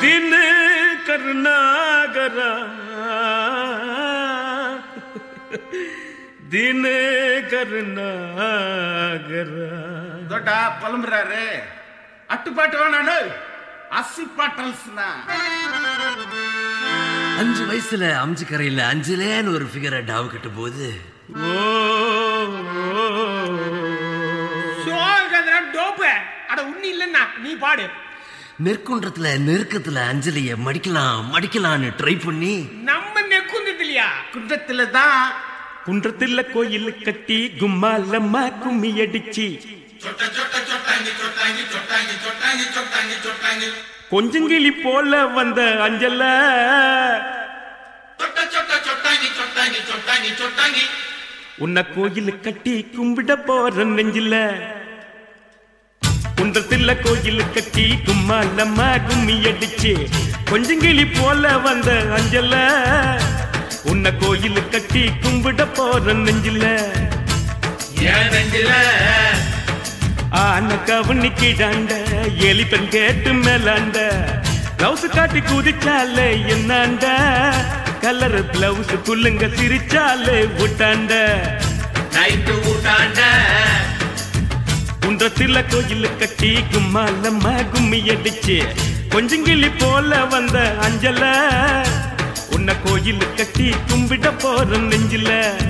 ದಿನ ಕರುಣಾಗರ ದಿನ ಕರುಣಾಗರ ದೊಡ್ಡ ಪಲಂಬ್ರಾರೆ ಅಟ್ಟುಪಾಟು வேணாடு அசி பாட்டல்ஸ்னா அஞ்சு வயசுல அம்ஜி கரையில அஞ்சுலேன்னு ஒரு ஃபிகரை டாவு கட்டும் போது ಓ சோகதுரா டோப்பு அட உண்ணி இல்லைன்னா நீ பாடு நெற்குன்றத்துல நெருக்கத்துல அஞ்சலிய மடிக்கலாம் மடிக்கலாம்னு ட்ரை பண்ணி நம்ம நெக்குந்தது இல்லையா குன்றத்துல தான் குன்றத்துல கோயில் கட்டி கும்மாலம்மா கும்மி அடிச்சு கொஞ்சங்கிளி போல வந்த அஞ்சல உன்னை கோயில் கட்டி கும்பிட போற நெஞ்சில குன்றத்துல கோயில் கட்டி கும்மாலம்மா கும்மி அடிச்சு கொஞ்சங்கிளி போல வந்த அஞ்சல உன்னை கோயில் கட்டி கும்பிட போற நெஞ்சில ஏன் நெஞ்சில ஆன கவனிக்கிடாண்ட எலி பெண் கேட்டு மேலாண்ட பிளவுஸ் காட்டி குதிச்சாலே என்னாண்ட கலர் பிளவுஸ் குள்ளுங்க சிரிச்சாலே விட்டாண்ட நைட்டு ஊட்டாண்ட குன்றத்துல கோயில் கட்டி கும்மாலம்மா கும்மி அடிச்சு கொஞ்சங்கிளி போல வந்த அஞ்சல உன்னை கோயில் கட்டி கும்பிட போற நெஞ்சில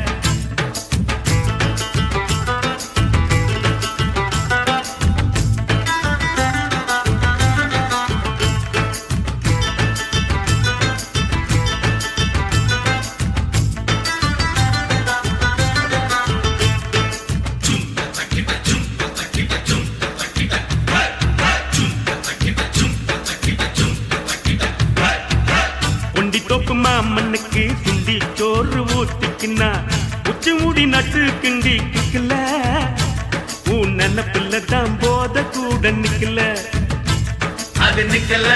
ஒண்டி தோப்பு மாமண்ணுக்கு சுண்டி சோறு ஊத்திக்கினா உச்சி மூடி நட்டு கிண்டி கிக்கல உன் நினப்புல தான் போத கூட நிக்கல அது நிக்கல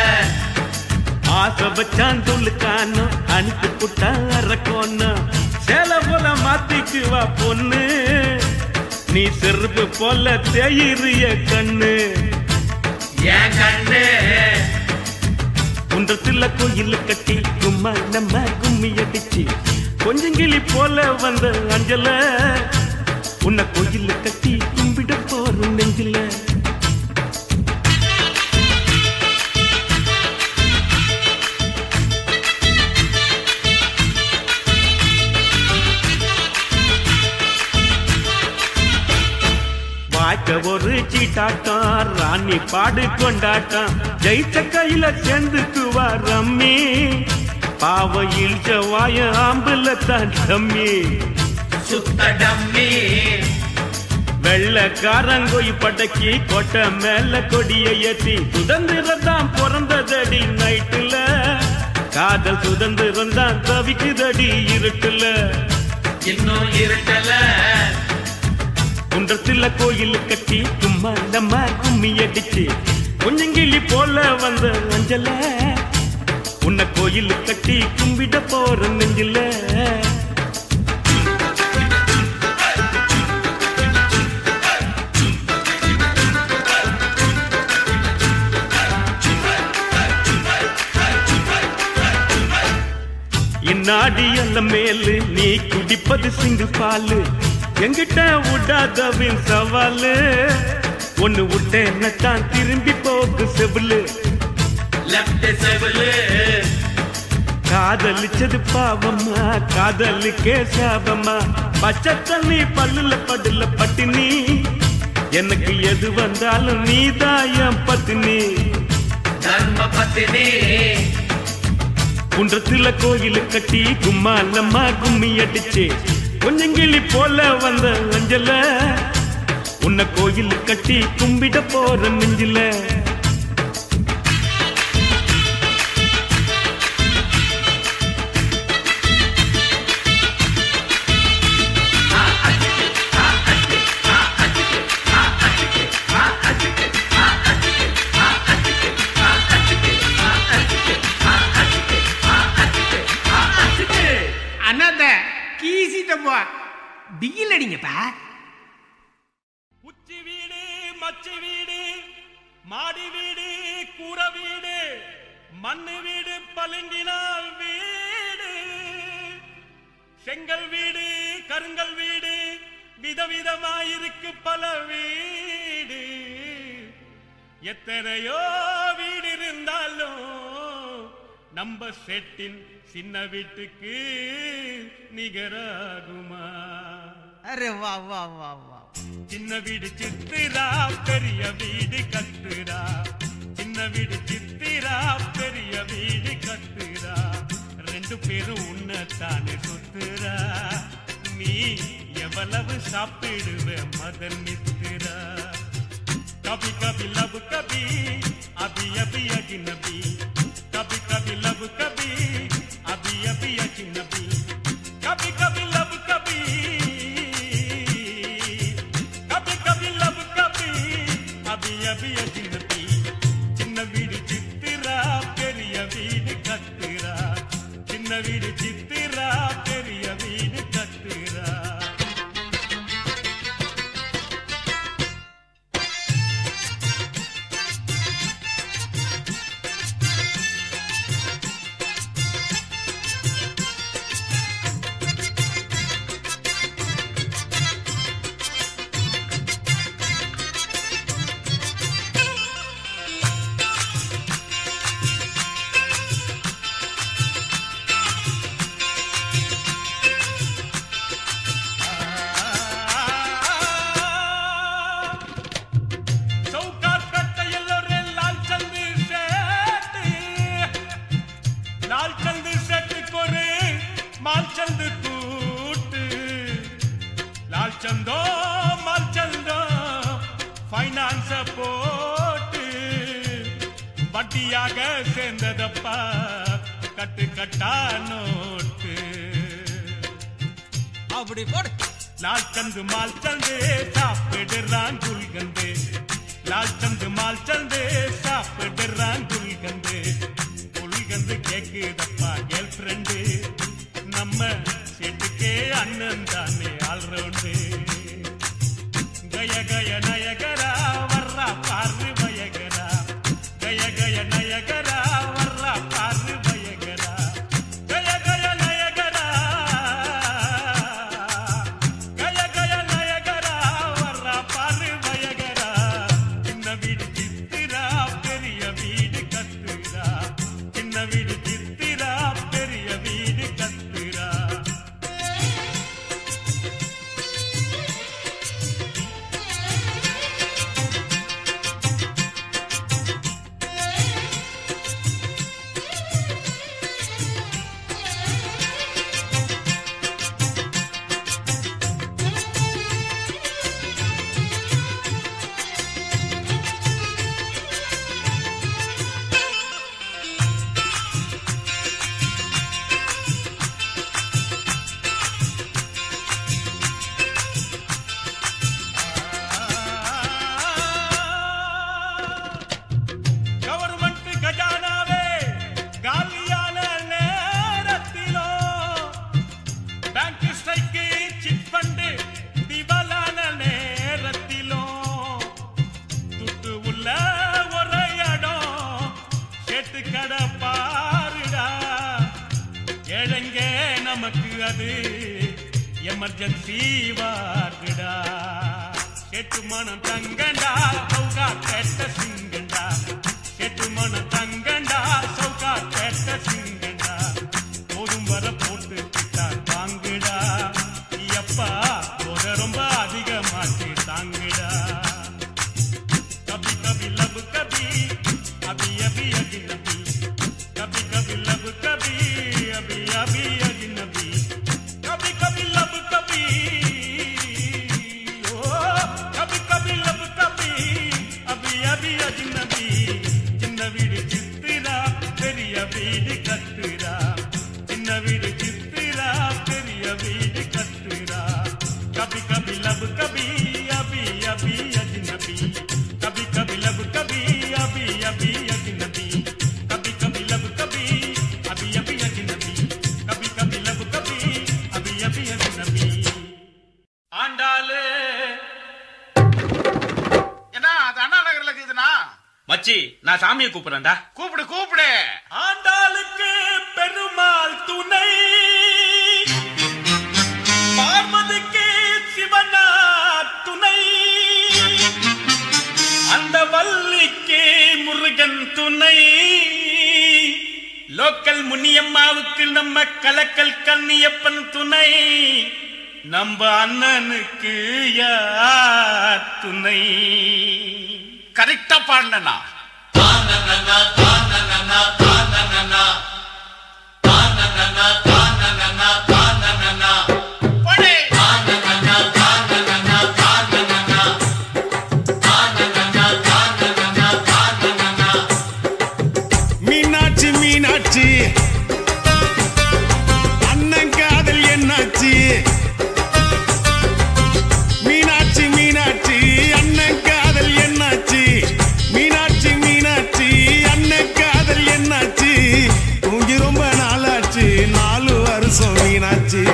ஆசை வச்சான் துளுக்கானோ அனுப்பி புட்டா அரக்கோன்னு சேல போல மாத்திக்குவா பொண்ணு நீ செருப்பு போல தேயிறிய கண்ணு ஏன் கண்ணு குன்றத்துல கோயில் கட்டி கும்மா நம்ம கும்மி அடிச்சு கொஞ்சங்கிளி போல வந்த அஞ்சல உன்னை கோயில் கட்டி கும்பிட போற நெஞ்சில வாய்க்க ஒரு சீட்டாட்டம் ராணி பாடு கொண்டாட்டம் ஜெயிச்ச கையில சேர்ந்துக்குவா ரம்மி பாவ இழ்ச்ச வாய ஆம்புல தான் டம்மி சுத்த டம்மி வெள்ளக்காரங்கோய் படக்கி கொட்ட மேல கொடிய ஏத்தி சுதந்திரம் தான் பிறந்ததடி நைட்டுல காதல் சுதந்திரம் தான் தவிக்குதடி இருட்டுல இன்னும் இருட்டல குன்றத்துல கோயில் கட்டி சும்மா நம்ம கும்மி அடிச்சு கொஞ்சங்கிளி போல வந்த அஞ்சல உன்னை கோயில் கட்டி கும்பிட போற நெஞ்சில இந்நாடி அல்ல மேலு நீ குடிப்பது சிங்கிள் பாலு எங்கிட்ட விடாதவின் சவாலு ஒண்ணு விட்டேன்னு தான் திரும்பி போகு செவிலு லெப்ட் செவலு காதலிச்சது பாவமா காதலுக்கே சாபமா பச்சை தண்ணி பல்லுல படுல பட்டினி எனக்கு எது வந்தாலும் நீதாயம் பத்தினி தர்ம பத்தினி குன்றத்துல கோயில் கட்டி கும்மாலம்மா கும்மி அடிச்சு கொஞ்சங்கிளி போல வந்த அஞ்சல உன்னை கோயில் கட்டி கும்பிட போற நெஞ்சில அண்ணாத்த கீசிட்டப்பா பிகில் அடிங்கப்பா உச்சி வீடு மச்சி வீடு மாடி வீடு கூரை வீடு மண்ணு வீடு பளிங்கினால் வீடு செங்கல் வீடு கருங்கல் வீடு விதவிதமாயிருக்கு பல வீடு எத்தனையோ வீடு இருந்தாலும் நம்ம செட்டின் சின்ன வீட்டுக்கு நிகராகுமா அரே வா வா வா வா சின்ன வீடு சித்திரா பெரிய வீடு கத்துரா சின்ன வீடு சித்திரா பெரிய வீடு கத்துரா ரெண்டு பேரும் உன்னத்தானே சுத்துறா நீ எவ்வளவு சாப்பிடுவ மதன் மித்திரா कभी कभी लब कभी अभी अभी अजनबी कभी कभी लब कभी अभी अभी अजनबी कभी कभी लब कभी कभी कभी लब कभी अभी अभी अजनबी சின்ன வீடு சித்திரா பெரிய வீடு கத்துரா சின்ன வீடு சித்திரா பெரிய வீடு கத்துரா चौकात करता येलो रे लाल चंद सेठ लाल चंद सेठ को रे माल चंद कूट लाल चंदो माल चंदो ஃபைனான்ஸ போட்டு வட்டியாக சேர்ந்ததப்பா கட்டு கட்டா நோட்டு அப்படி போடு லால் சந்து மால் சந்து சாப்பிடுறான் குல்கந்து லால் சந்து மால் சந்து சாப்பிடுறான் குல்கந்து குல்கந்து கேக்குதப்பா கேர்ள் ஃப்ரெண்டு நம்ம செட்டுக்கே அண்ணன் தானே ஆல்ரவுண்டு கய கய நயகரா வர்றா பாரு பயகரா கய கய நயகரா வர்றா பாரு பயகரா கய கய நயகரா கய கய நயகரா வர்றா பாரு பயகரா சின்ன வீடு சித்திரா பெரிய வீடு கத்துரா சின்ன வீடு சித்திரா பெரிய வீடு கத்துரா கவர்மெண்ட் கஜானாவே காலியான நேரத்திலோ பேங்க் ஸ்ட்ரைக்கு சிட் ஃபண்டு திவாலான நேரத்திலோ துட்டு உள்ள ஒரு இடம் கேட்டு கடை பாருடா ஏழைங்க நமக்கு அது எமர்ஜென்சி வார்டுடா கேட்டு மனம் தங்கண்டா சௌகா கேட்ட சிங்கண்டா கேட்டு மனம் தங்கண்டா சௌகா கேட்ட சிங்கண்டா போதும் வர போட்டு கிட்டா தாங்குடா எப்பா போத ரொம்ப அதிகமாச்சு தாங்குடா कभी कभी लब कभी अभी अभी अजनबी कभी कभी लब कभी अभी अभी अजनबी कभी कभी लब कभी ओ कभी कभी लब कभी अभी अभी अजनबी சின்ன வீடு சித்திரா பெரிய வீடு கத்துரா சின்ன வீடு சித்திரா பெரிய வீடு கத்துரா கபி கபி லப் கபி அபி அபி அஜ்னபி கபி கபி லப் கபி அபி அபி அஜ்னபி கபி கபி லப் கபி அபி அபி அஜ்னபி கபி கபி லப் கபி அபி அபி அஜ்னபி ஆண்டாளே என்ன அது அண்ணா நகர்ல இருக்குதுண்ணா மச்சி நான் சாமியை கூப்பிடுறேன்டா கூப்பிடு கூப்பிடு ஆ முனியம்மாவுக்கு நம்ம கலக்கல் கண்ணியப்பன் துணை நம்ம அண்ணனுக்கு யார் துணை கரெக்டா பாடினா மீனாட்சி மீனாட்சி அண்ணன் காதல் என்னாச்சு மீனாட்சி மீனாட்சி அண்ணன் காதல் என்னாச்சு மீனாட்சி மீனாட்சி அண்ணன் காதல் என்னாச்சு தூங்கி ரொம்ப நாளாச்சு நாலு வருஷம் மீனாட்சி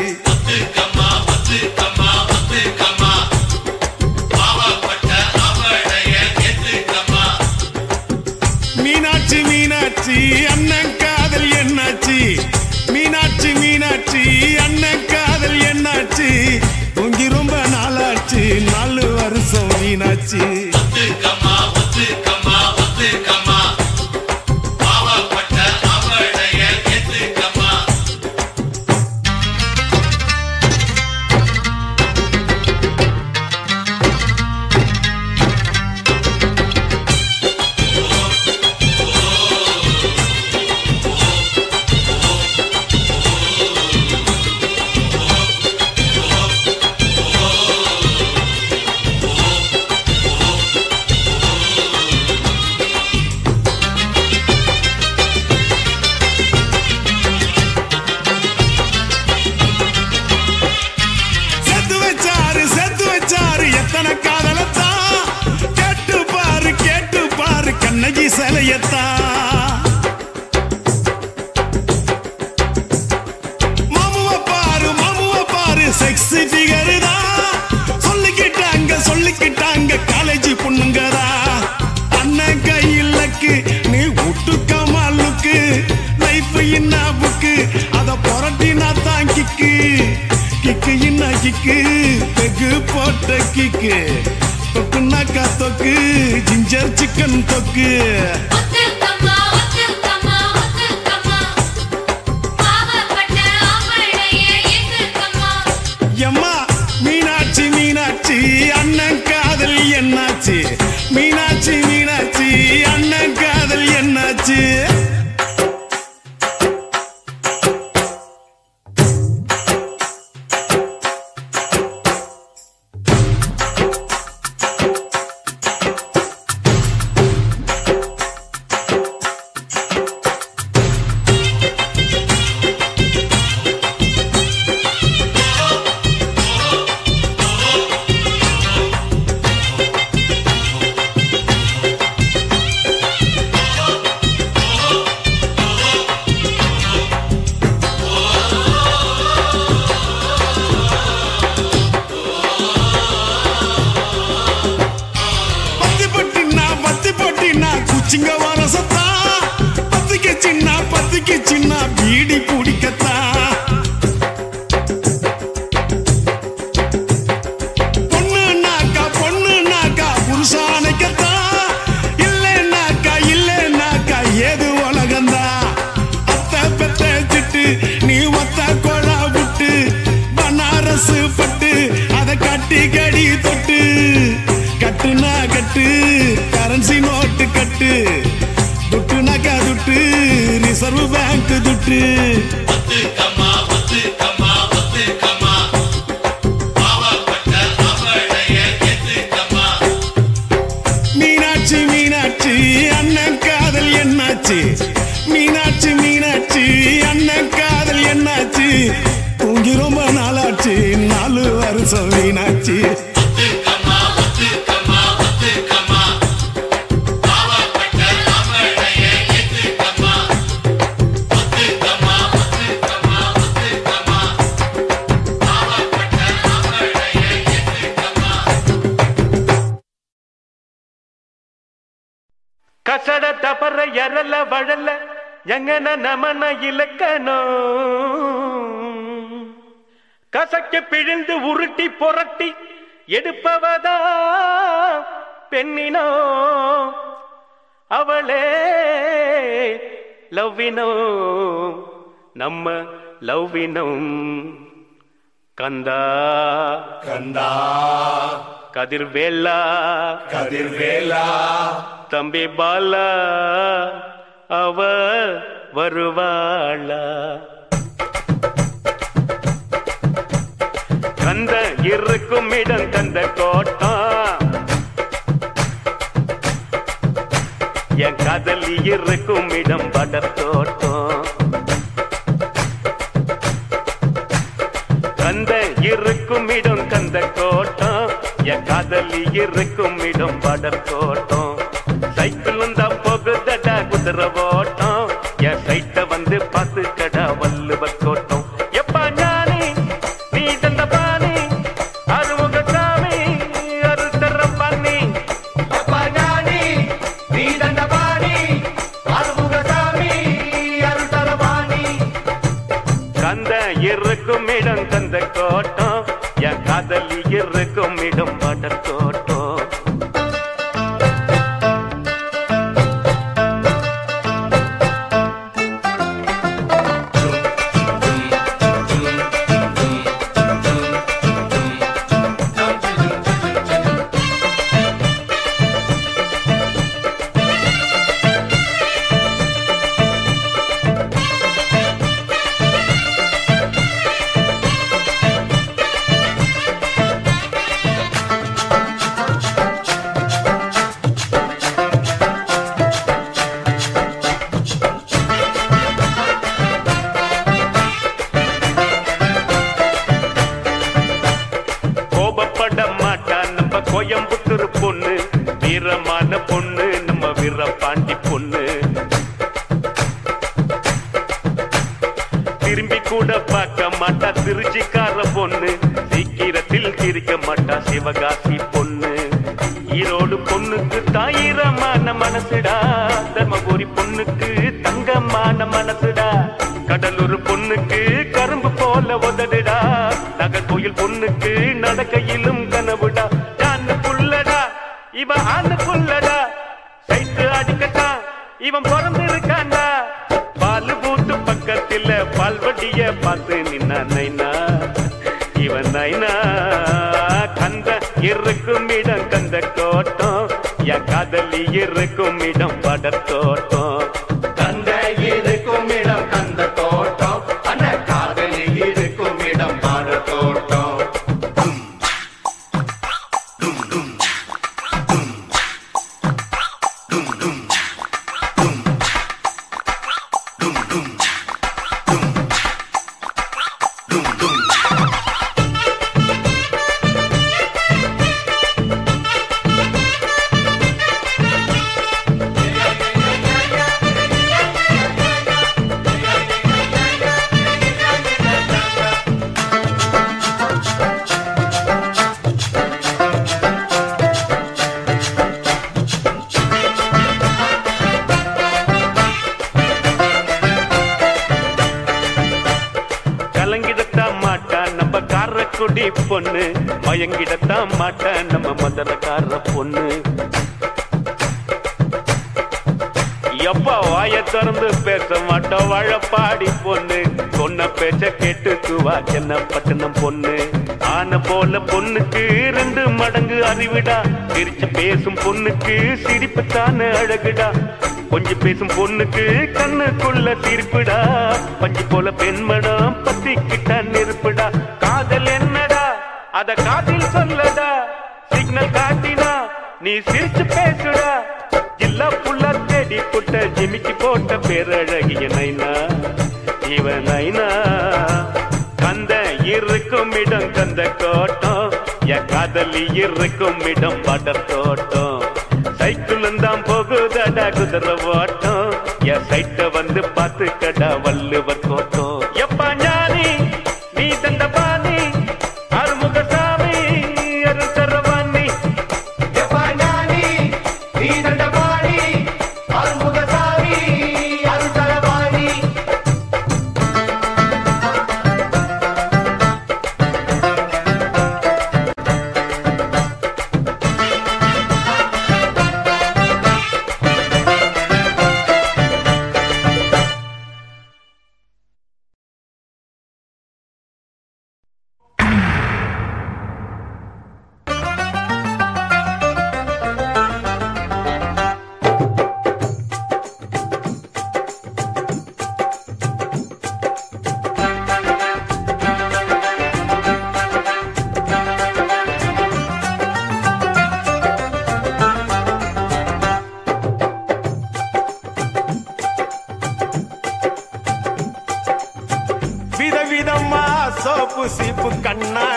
மீனாட்சி மீனாட்சி அண்ணன் காதல் என்னாச்சு மீனாட்சி மீனாட்சி அண்ணன் காதல் என்னாச்சு தூங்கி ரொம்ப நாளாச்சு நாலு வருஷம் மீனாட்சி செத்து வச்சாரு செத்து வச்சாரு எத்தனை காதலத்தான் கேட்டு பாரு கேட்டு பாரு கண்ணகி சிலையத்தான் மாமுவ பாரு மாமுவ பாரு செக்ஸி ஃபிகர் தான் சொல்லிக்கிட்டாங்க சொல்லிக்கிட்டாங்க காலேஜ் பொண்ணுங்கதா அண்ணன் கையிலக்கு நீ விட்டுக்க மாலுக்கு லைஃப் என்ன புக்கு அத புரட்டினா தான் கிக்கு கிக்கு என்ன கிக்கு பெகு போட்ட கிக்கு தொக்குனாக்கா தொக்கு ஜிஞ்சர் சிக்கன் தொக்கு ஒத்துக்கம்மா ஒத்துக்கம்மா ஒத்துக்கம்மா பாவப்பட்ட ஆம்பளைய ஏத்துக்கம்மா எம்மா மீனாட்சி மீனாட்சி அண்ணன் காதல் என்னாச்சு மீனாட்சி மீனாட்சி அண்ணன் காதல் என்னாச்சு பத்தி பட்டினா பத்தி பட்டினா குச்சிங்க வர சத்தா பத்திக்கு சின்ன பத்திக்கு சின்ன பீடி குடிக்கத்தா பொண்ணுனாக்கா பொண்ணுனாக்கா புருஷானைக்கத்தா இல்லைன்னாக்கா இல்லைன்னாக்கா ஏது உலகந்தா அத்தை பெத்த திட்டு நீ ஒத்த கொழா விட்டு பனாரசு பட்டு அதை கட்டி கடி தொட்டு கட்டுனா கட்டு கரன்சி நோட்டு கட்டு துட்டுனாக்கா துட்டு ரிசர்வ் பேங்க் துட்டு மீனாட்சி மீனாட்சி அண்ணன் காதல் என்னாச்சு மீனாட்சி மீனாட்சி அண்ணன் காதல் என்னாச்சு தூங்கி ரொம்ப நாளாச்சு நாலு வருஷம் மீனாட்சி ಕಸಡ ತಪರ ಎರಲ ಬಡಲ ಎಂಗನ ನಮನ ಇಲಕ್ಕನೋ கசக்க பிழிந்து உருட்டி புரட்டி எடுப்பவதா பெண்ணினோ அவளே லவ்வினோ நம்ம லவ்வினம் கந்தா கந்தா கதிர்வேலா கதிர்வேலா தம்பி பாலா அவ வருவாளா கந்த இருக்கும் இடம் கந்த கோட்டம் என் காதலி இருக்கும் இடம் படத்தோட்டம் கந்த இருக்கும் இடம் கந்த கோட்டம் என் காதலி இருக்கும் இடம் படத்தோட்டம் சைக்கிள் வந்தா போகுதடா குதிரை ஓட்டம் என் சைட்ட வந்து பார்த்து கடா வள்ளுவர் கோட்டம் எப்பா ஞானி நீ தந்த பாணி அறுமுக சாமி அறுத்தரம் பண்ணி எப்பா ஞானி நீ தந்த பாணி அறுமுக சாமி அறுத்தரம் பாணி கந்த இருக்கும் இடம் கந்த கோட்டம் என் காதலி இருக்கும் இடம் படத்தோட்டம் கோபப்பட மாட்டா நம்ம கோயம்புத்தூர் பொண்ணு வீரமான பொண்ணு நம்ம வீரபாண்டி பொண்ணு திரும்பி கூட பார்க்க மாட்டா திருச்சிக்கார பொண்ணு சீக்கிரத்தில் சிரிக்க மாட்டா சிவகாசி பொண்ணு ஈரோடு பொண்ணுக்கு தாயிரமான மனசுடா தர்மபுரி பொண்ணுக்கு தங்கமான மனசுடா கடலூர் பொண்ணுக்கு கரும்பு போல உதடுடா நகர்கோயில் பொண்ணுக்கு நடக்கையிலும் கனவுடா ஜான்னு புள்ளடா இவ ஆணு புள்ளடா சைட்டு அடிக்கட்டான் இவன் பிறந்து இருக்காண்டா பால் பூத்து பக்கத்துல பால்வடிய பார்த்து நின்னா நைனா இவன் நைனா கந்த இருக்கும் இடம் கந்த கோட்டம் என் காதலி இருக்கும் இடம் படத்தோட்டம் கந்த இருக்கும் இடம் கந்த தோட்டம் அந்த காதலி இருக்கும் இடம் பாட தோட்டம் கலங்கிடத்தான் மாட்டா நம்ம காரக்குடி பொண்ணு மயங்கிடத்தான் மாட்டா நம்ம மதுரக்கார பொண்ணு எப்பா வாய திறந்து பேச மாட்டோம் வாழப்பாடி பொண்ணு சொன்ன பேச்ச கேட்டுக்குவா சென்ன பட்டணம் பொண்ணு ஆன போல பொண்ணுக்கு ரெண்டு மடங்கு அறிவிடா சிரிச்சு பேசும் பொண்ணுக்கு சிரிப்பு தானே அழகுடா கொஞ்சம் பேசும் பொண்ணுக்கு கண்ணுக்குள்ள தீர்ப்புடா பஞ்சு போல பெண்மடம் பத்திக்கிட்ட நெருப்புடா காதல் என்னடா அத காதில் சொல்லடா சிக்னல் காட்டினா நீ சிரிச்சு பேசுடா எல்லா புள்ள தேடி புட்ட ஜிமிக்கி போட்ட பேரழகிய நைனா இவன் நைனா கந்த இருக்கும் இடம் கந்த கோட்டம் என் காதலி இருக்கும் இடம் படத்தோட்டம் சைக்கிள் தான் போகுதடா குதிரை ஓட்டம் என் சைட்ட வந்து பார்த்து கடா வள்ளுவர் கோட்டம் எப்பா ஞானி நீ தந்த பாணி அறுமுக சாமி அருசரவாணி எப்பா ஞானி நீ தண்டபாணி அருமுகசாமி அருசரபாணி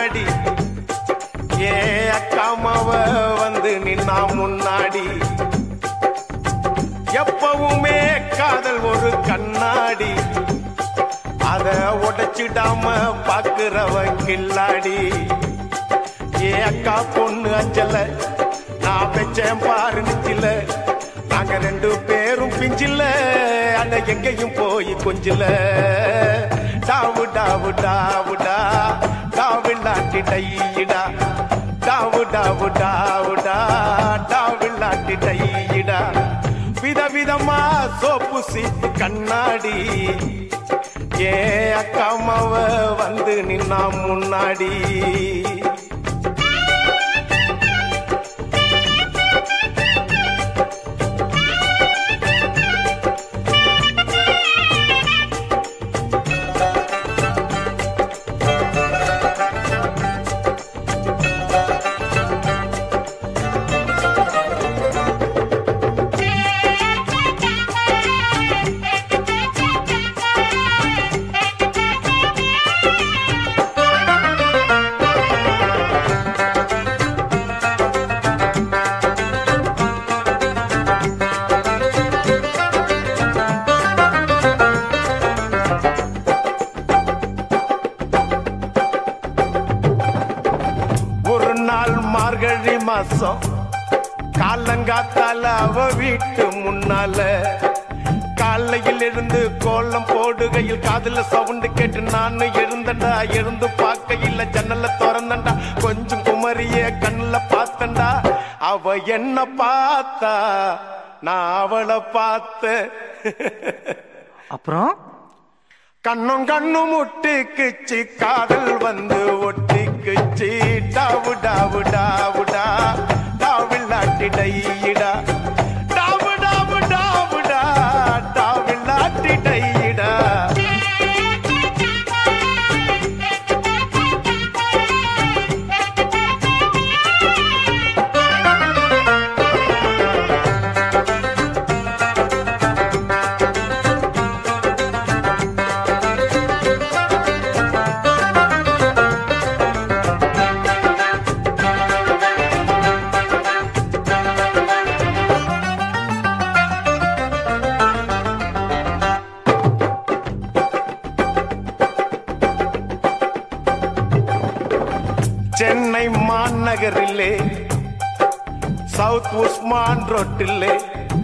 கண்ணாடி ஏ அக்காமாவ வந்து நின்னா முன்னாடி எப்பவுமே காதல் ஒரு கண்ணாடி அத உடைச்சிடாம பாக்குறவன் கில்லாடி ஏ அக்கா பொண்ணு அஞ்சல நான் வச்சேன் பாரு நெஞ்சில நாங்க ரெண்டு பேரும் பிஞ்சில அட எங்கேயும் போய் கொஞ்சில டாவு டாவு டாவுடா டாவில்லாட்டி டையிடா டாவு டாவு டாவுடா டாவில்லாட்டி டையிடா விதவிதமா சோப்பு சீப்பு கண்ணாடி ஏ அக்காமாவ வந்து நின்னா முன்னாடி ஒரு நாள் மார்கழி மாசம் காலங்காத்தால அவ வீட்டு முன்னால காலையில் இருந்து கோலம் போடுகையில் காதுல சவுண்டு கேட்டு நானு எழுந்தண்டா எழுந்து பார்க்கையில் ஜன்னல திறந்தண்டா கொஞ்சம் குமரிய கண்ணுல பார்த்தண்டா அவ என்ன பார்த்தா நான் அவளை பார்த்தேன் அப்புறம் கண்ணும் கண்ணும் முட்டிக்குச்சு காதல் வந்து ஒட்டிக்குச்சு டாவு டாவு டாவுடா டாவில்லாட்டி டையிடா டாவு டாவு டாவுடா டாவில்லாட்டி டையிடா சென்னை மாநகரிலே சவுத் உஸ்மான் ரோட்டிலே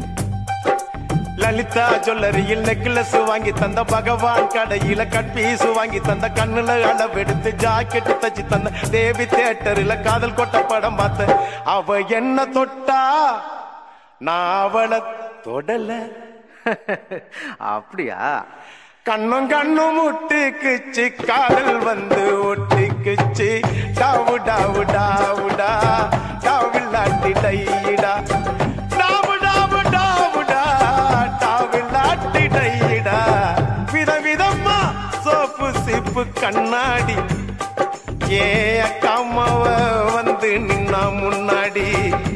லலிதா ஜுவல்லரியில் நெக்லஸ் வாங்கி தந்த பகவான் கடையில கட் பீஸ் வாங்கி தந்த கண்ணுல அளவெடுத்து ஜாக்கெட் தச்சு தந்த தேவி தியேட்டர்ல காதல் கொட்ட படம் பார்த்த அவ என்ன தொட்டா நான் அவளை தொடல அப்படியா கண்ணும் கண்ணும் முட்டிக்குச்சு காதல் வந்து ஒட்டிக்குச்சு டாவு டாவு டாவுடா டாவில்லாட்டி டையிடா டாவு டாவு டாவுடா டாவில்லாட்டி டையிடா விதவிதமா சோப்பு சிப்பு கண்ணாடி ஏ அக்காமாவ வந்து நின்னா முன்னாடி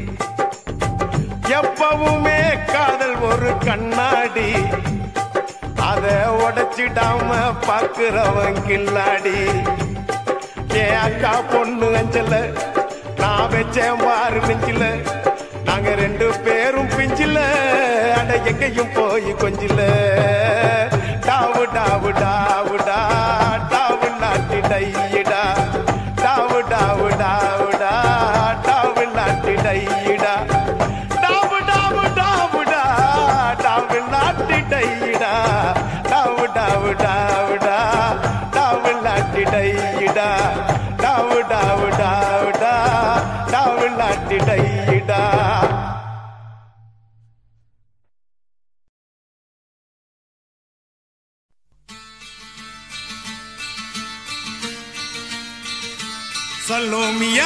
எப்பவுமே காதல் ஒரு கண்ணாடி அத உடைச்சிடாம பாக்குறவன் கில்லாடி என் அக்கா பொண்ணு அஞ்சல நான் வச்சேன் பாரு நெஞ்சில நாங்க ரெண்டு பேரும் பிஞ்சில அட எங்கேயும் போய் கொஞ்சில டாவு டாவு டாவுடா டாவு நாட்டி டையிடா டாவு டாவு டாவுடா டாவு நாட்டி டையிடா டாவு டாவு டாவுடா டாவு நாட்டி டையிடா டாவு டாவு டாவுடா டாவு நாட்டி டையிடா டாவு டாவு டாவுடா டாவு நாட்டி டையிடா சலோமியா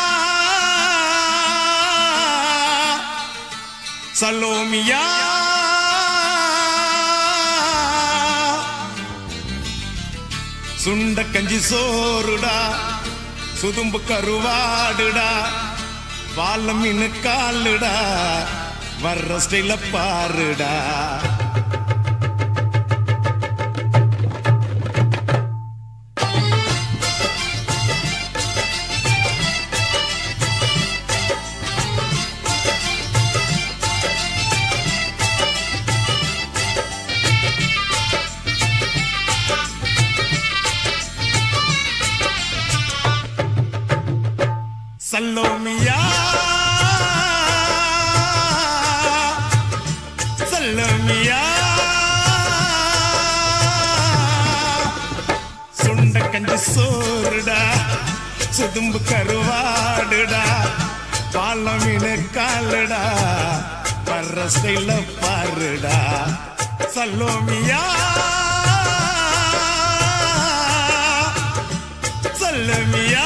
சலோமியா சுண்ட கஞ்சி சோறுடா சுதும்பு கருவாடுடா பால மீன் காலுடா வர்ற ஸ்டைல பாருடா சல்லோமியா சல்லோமியா சுண்ட கஞ்சி சோறுடா சுதும்பு கருவாடுடா பாலமீன காலுடா வர்ற ஸ்டைல பாருடா சல்லோமியா சல்லமியா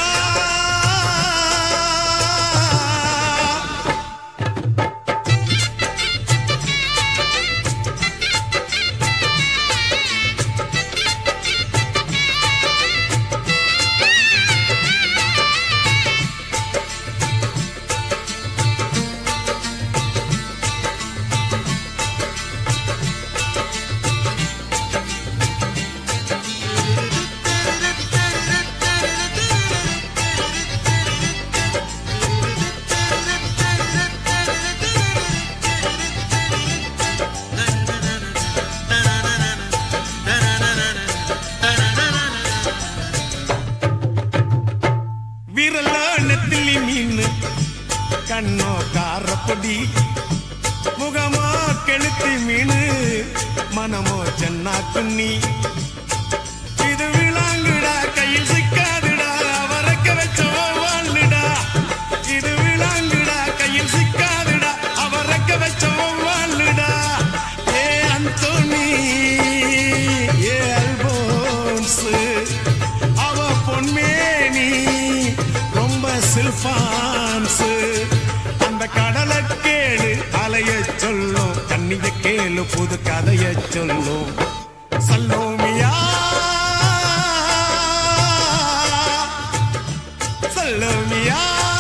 விரல நெத்திலி மீன் கண்ணோ காரப்பொடி முகமோ கெளுத்தி மீன் மனமோ சென்னா குன்னி இது விளாங்குடா கையில் சிக்காதுடா அவரக்க வச்ச வாழ்டா இது விளாங்குடா கையில் சிக்காதுடா அவரக்க வச்ச வாழ்டா ஏ அந்தோனி ஏ அல்போன்ஸ் அவ பொன்மேனி ரொம்ப சில்பான்ஸ் அந்த கடலை கேளு அலைய சொல்லும் கண்ணிய கேளு புது கதைய சொல்லும் சல்லோமியா சல்லோமியா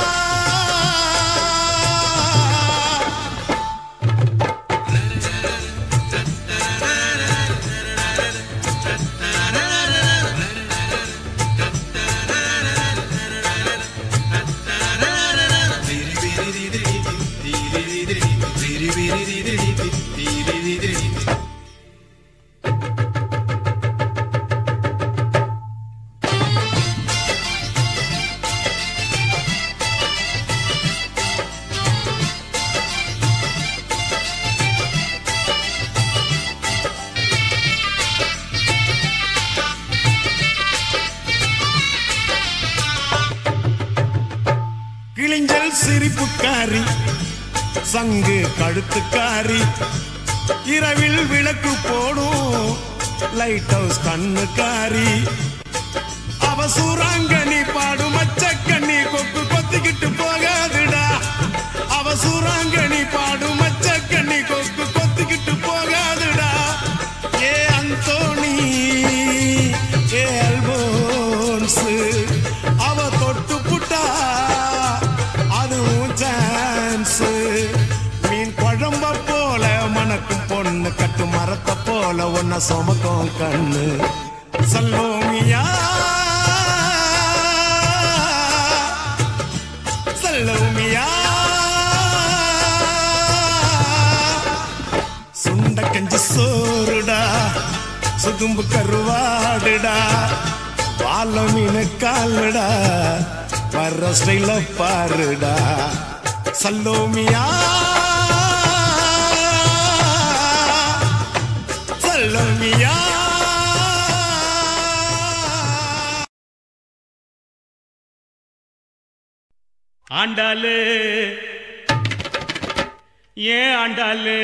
கிழிஞ்சல் சிரிப்புக்காரி சங்கு கழுத்துக்காரி இரவில் விளக்கு போடும் லைட் ஹவுஸ் கண்ணுக்காரி அவ சூறாங்கண்ணி பாடும் மச்சக்கண்ணி கொக்கு கொத்திக்கிட்டு போகாதுடா அவ சூறாங்கண்ணி பாடும் மச்சக்கண்ணி கொக்கு கொத்திக்கிட்டு போகாதுடா ஏ அந்தோணி ஏ அல்போன்ஸ் அவ தொட்டு புட்டா அதுவும் சான்ஸ் மீன் குழம்ப போல மணக்கும் பொண்ணு கட்டு மரத்தை போல ஒன்ன சுமக்கும் கண்ணு சல்லோமியா சல்லோமியா சுண்ட கஞ்சி சோறுடா சுதும்பு கருவாடுடா பால மீன் காலுடா வர்ற ஸ்டைல பாருடா சல்லோமியா சல்லோமியா ஆண்டாளு ஏன் ஆண்டாளு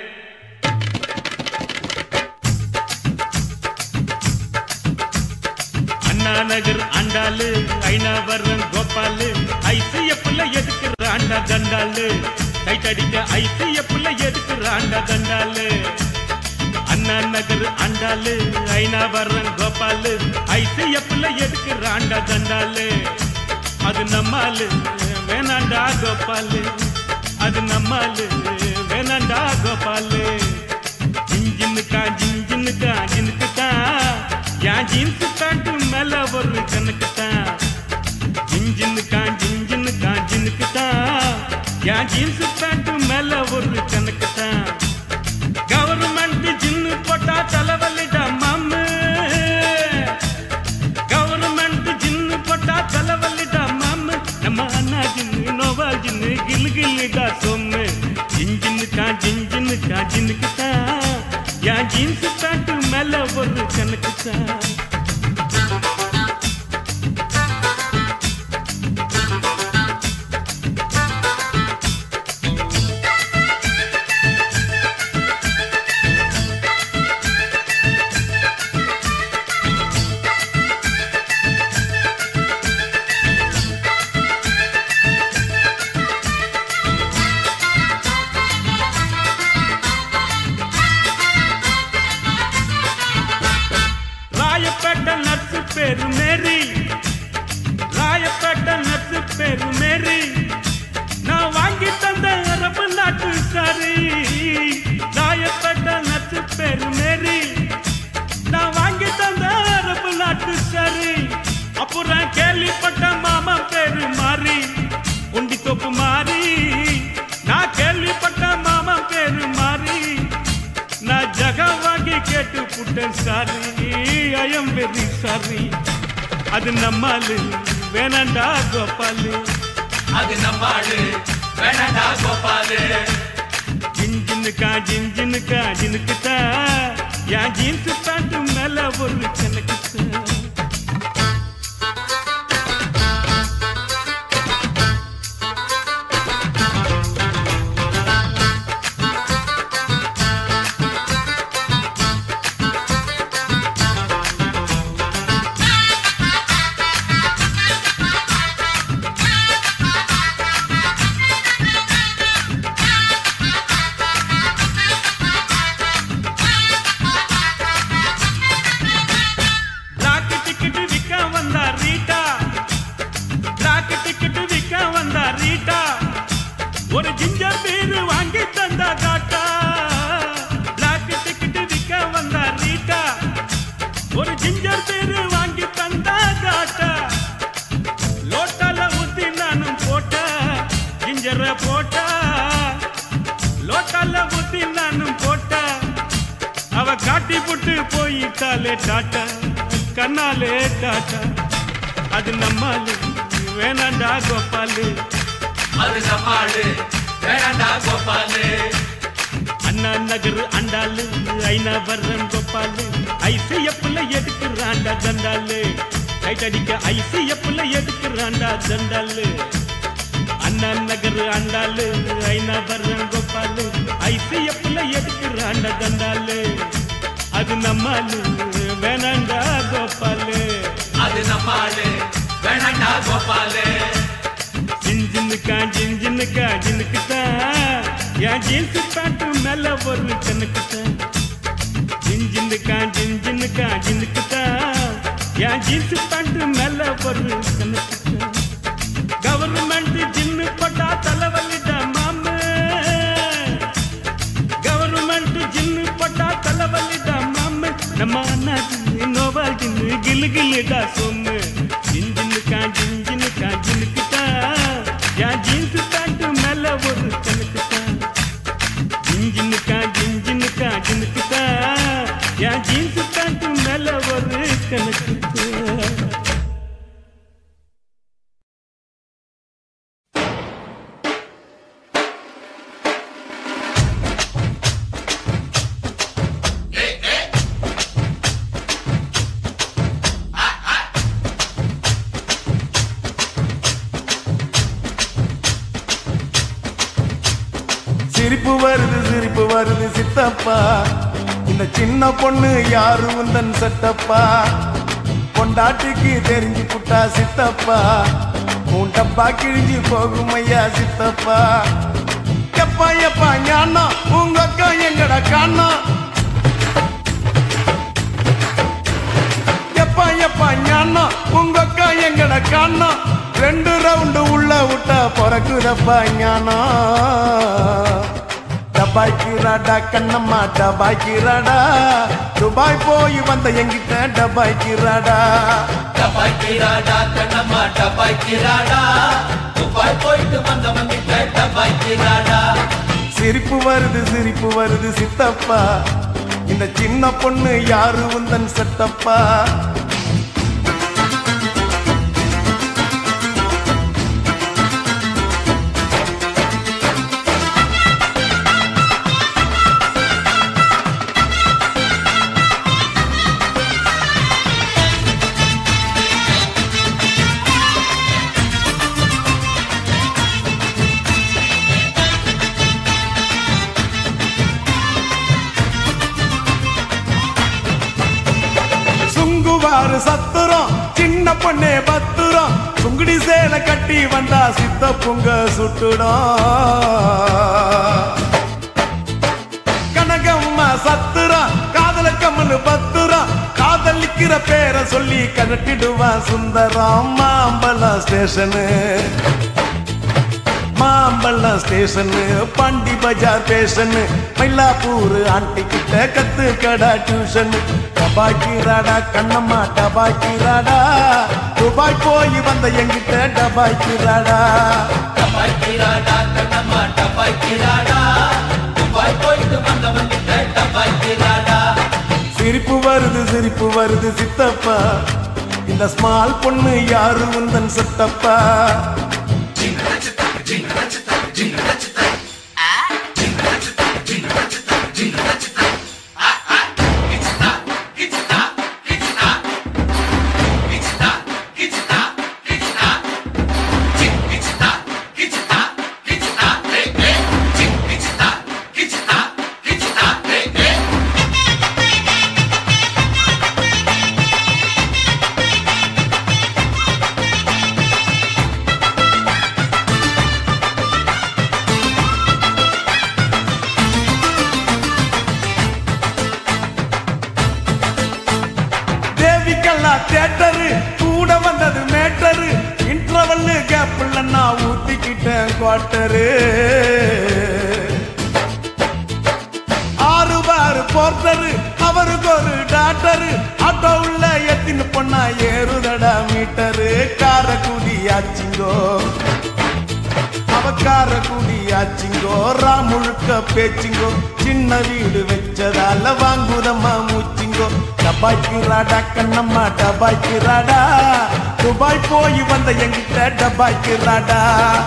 அண்ணா நகர் ஆண்டாளு ஐநாவரம் கோபாலு ஐசிஎஃப்ல எதுக்குற ஆண்டா தண்டாளு கைட் அடிக்க ஐசிஎஃப்ல எதுக்குற ஆண்டா தண்டாளு அண்ணா நகர் ஆண்டாளு ஐநாவரம் கோபாலு ஐசிஎஃப்ல எதுக்குற ஆண்டா தண்டாளு அது நம்மாலு வேணாண்டா கோபாலு அது நம்மாலு வேணாண்டா கோபாலு ஜிஞ்சின்னுக்கா ஜிஞ்சின்னுக்கா ஜினுக்குக்கா என் ஜீன்ஸ் பேண்ட் மேல ஒரு கணக்குத்தா ஜிஞ்சின்னுக்கா ஜிஞ்சின்னுக்கா ஜினுக்குத்தா என் ஜீன்ஸ் பேண்ட் மேல ஒரு கணக்குத்தா கவர்மெண்ட் ஜின்னு போட்டா தலைவலிடா மாமு கவர்மெண்ட் ஜின்னு போட்டா தலைவலிடா மாமு நம்ம அண்ணா ஜின்னு கிலு கிலுடா சொம்மு ஜிஞ்சின்னுக்கா ஜிஞ்சின்னுக்கா ஜின்னுக்குத்தா என் ஜீன்ஸ் பேண்ட் மேல ஒரு கணக்குத்தான் ராயப்பேட்டை நர்ஸு பேரு மேரி ராயப்பேட்டை நர்ஸு பேரு மேரி நான் வாங்கி தந்த அரபு நாட்டு சாரி ராயப்பேட்டை நர்ஸு பேரு மேரி நான் வாங்கி தந்த அரபு நாட்டு சாரி அப்புறம் கேள்விப்பட்ட மாமா பேரு மாறி உண்டி தொப்பு மாறி நான் கேள்விப்பட்ட மாமா பேரு மாறி நான் ஜக வாங்கி கேட்டு புட்டேன் சாரி ஐயம் வெரி சாரி அது நம்மாலு வேணாண்டா கோபாலு அது நம்மாடு வேணடா கோபாலு ஜின்ஜினுக்கா ஜின்ஜினுக்கா ஜினுக்குத்தா என் ஜீன்ஸ் பேண்ட் மேல ஒரு கணக்குத்தா ராக்கு டிக்கெட்டு விற்க வந்தா ரீட்டா ராக்கு டிக்கெட்டு விற்க வந்தா ரீட்டா ஒரு ஜிஞ்சர் பீரு வாங்கி தந்தா காட்டா ராக்கு டிக்கெட்டு விற்க வந்தா ரீட்டா ஒரு ஜிஞ்சர் பீரு வாங்கி தந்தா காட்டா லோட்டால ஊத்தி நானும் போட்டா ஜிஞ்சர போட்டா லோட்டால ஊத்தி நானும் போட்டா அவ காட்டி புட்டு போயிட்டாலே டாட்டா கண்ணாலே டாட்டா அது நம்மாலு வேணாண்டா கோபாலு அது நம்மாடு வேணடா கோபாலு அண்ணா நகர் அண்டாலு ஐநா வர்றன் கோபாலு ஐசிஎஃப்ல எடுக்கிறாண்டா தண்டாலு கைட் அடிக்க ஐசிஎஃப்ல எடுக்கிறாண்டா தண்டாலு அண்ணா நகர் அண்டாலு ஐநா வர்றன் கோபாலு ஐசிஎஃப்ல எடுக்கிறாண்டா தண்டாலு அது நம்மாலு வேணாண்டா கோபாலு அது நம்மாடு வேணடா கோபாலு ஜின்ஜினுக்கா ஜின்ஜினுக்கா ஜினுக்குத்தா என் ஜீன்ஸ் பேண்ட் மேல ஒரு கணக்குத்தா ஜின்ஜினுக்கா ஜின்ஜினுக்கா ஜினுக்குத்தா என் ஜீன்ஸ் பேண்ட் மேல ஒரு கணக்குத்தா கவர்மெண்ட் ஜின்னு போட்டா தலைவலிடா மாமு கவர்மெண்ட் ஜின்னு போட்டா தலைவலிடா மாமு நம்ம அண்ணா ஜின்னு நோவா ஜின்னு கிலு கிலுடா சொம்மு ஜின்ஜினுக்கா ஜின்ஜினுக்கா ஜினுக்குத்தா என் ஜீன்ஸ் பேண்ட் மேல ஒரு கணக்குத்தா ஜின்ஜினுக்கா ஜின்ஜினுக்கா ஜினுக்குத்தா என் ஜீன்ஸ் பேண்ட் மேல ஒரு கணக்குத்தா சிரிப்பு வருது சிரிப்பு வருது சித்தப்பா இந்த சின்ன பொண்ணு யாரு உந்தன் செட்டப்பா பொண்டாட்டிக்கு தெரிஞ்சு புட்டா சித்தப்பா உன் டப்பா கிழிஞ்சு போகும் ஐயா சித்தப்பா எப்பா எப்பா ஞானா உங்க அக்கா எங்கட காணா எப்பா எப்பா ஞானா உங்க அக்கா எங்கட காணா ரெண்டு ரவுண்டு உள்ள விட்டா பிறக்குதப்பா ஞானா டபாய்க்கிறாடா கண்ணம்மா டபாய்க்கிறாடா துபாய் போய் வந்த எங்கிட்ட டபாய்க்கிறாடா டபாய்க்கிறாடா கண்ணம்மா டபாய்க்கிறாடா துபாய் போயிட்டு வந்தவன் கிட்ட டபாய்க்கிறாடா சிரிப்பு வருது சிரிப்பு வருது சித்தப்பா இந்த சின்ன பொண்ணு யாரு உந்தன் செட்டப்பா பாரு சத்துரம் சின்ன பொண்ணே பத்துரம் சுங்குடி சேலை கட்டி வந்தா சித்த பொங்க சுட்டுடும் கனகம்மா சத்துரம் காதல கம்மல் பத்துரம் காதலிக்கிற பேரை சொல்லி கனட்டிடுவான் சுந்தரம் மாம்பழம் ஸ்டேஷனு மாம்பழம் station Pondy Bazaar station Mylapore aunty கிட்ட கத்து கடா டியூஷன் டபாக்கி ராடா கண்ணம்மா டபாக்கி ராடா துபாய் போய் வந்த எங்கிட்ட டபாக்கி ராடா சிரிப்பு வருது சிரிப்பு வருது சித்தப்பா இந்த ஸ்மால் பொண்ணு யாரு உந்தன் சித்தப்பா தேவிக்கெல்லாம் தேட்டரு கூட வந்தது மேட்டரு இன்டர்வல் கேப்ல நான் ஊத்திக்கிட்டேன் குவார்டரு ஆறு பாரு போர்ட்டரு அவருக்கு ஒரு டாக்டரு ஆட்டோ உள்ள எத்தின்னு பொண்ணா ஏறுதடா மீட்டரு காரக்குடி ஆச்சிங்கோ அவக்கார குடியாச்சிங்கோ முழுக்க பேச்சிங்கோ சின்ன வீடு வச்சதால வாங்குதம்மா மூச்சிங்கோ டபாய்க்கு ராடா கண்ணம்மா டபாய்க்கு ராடா துபாய் போய் வந்த எங்கிட்ட டபாய்க்கு ராடா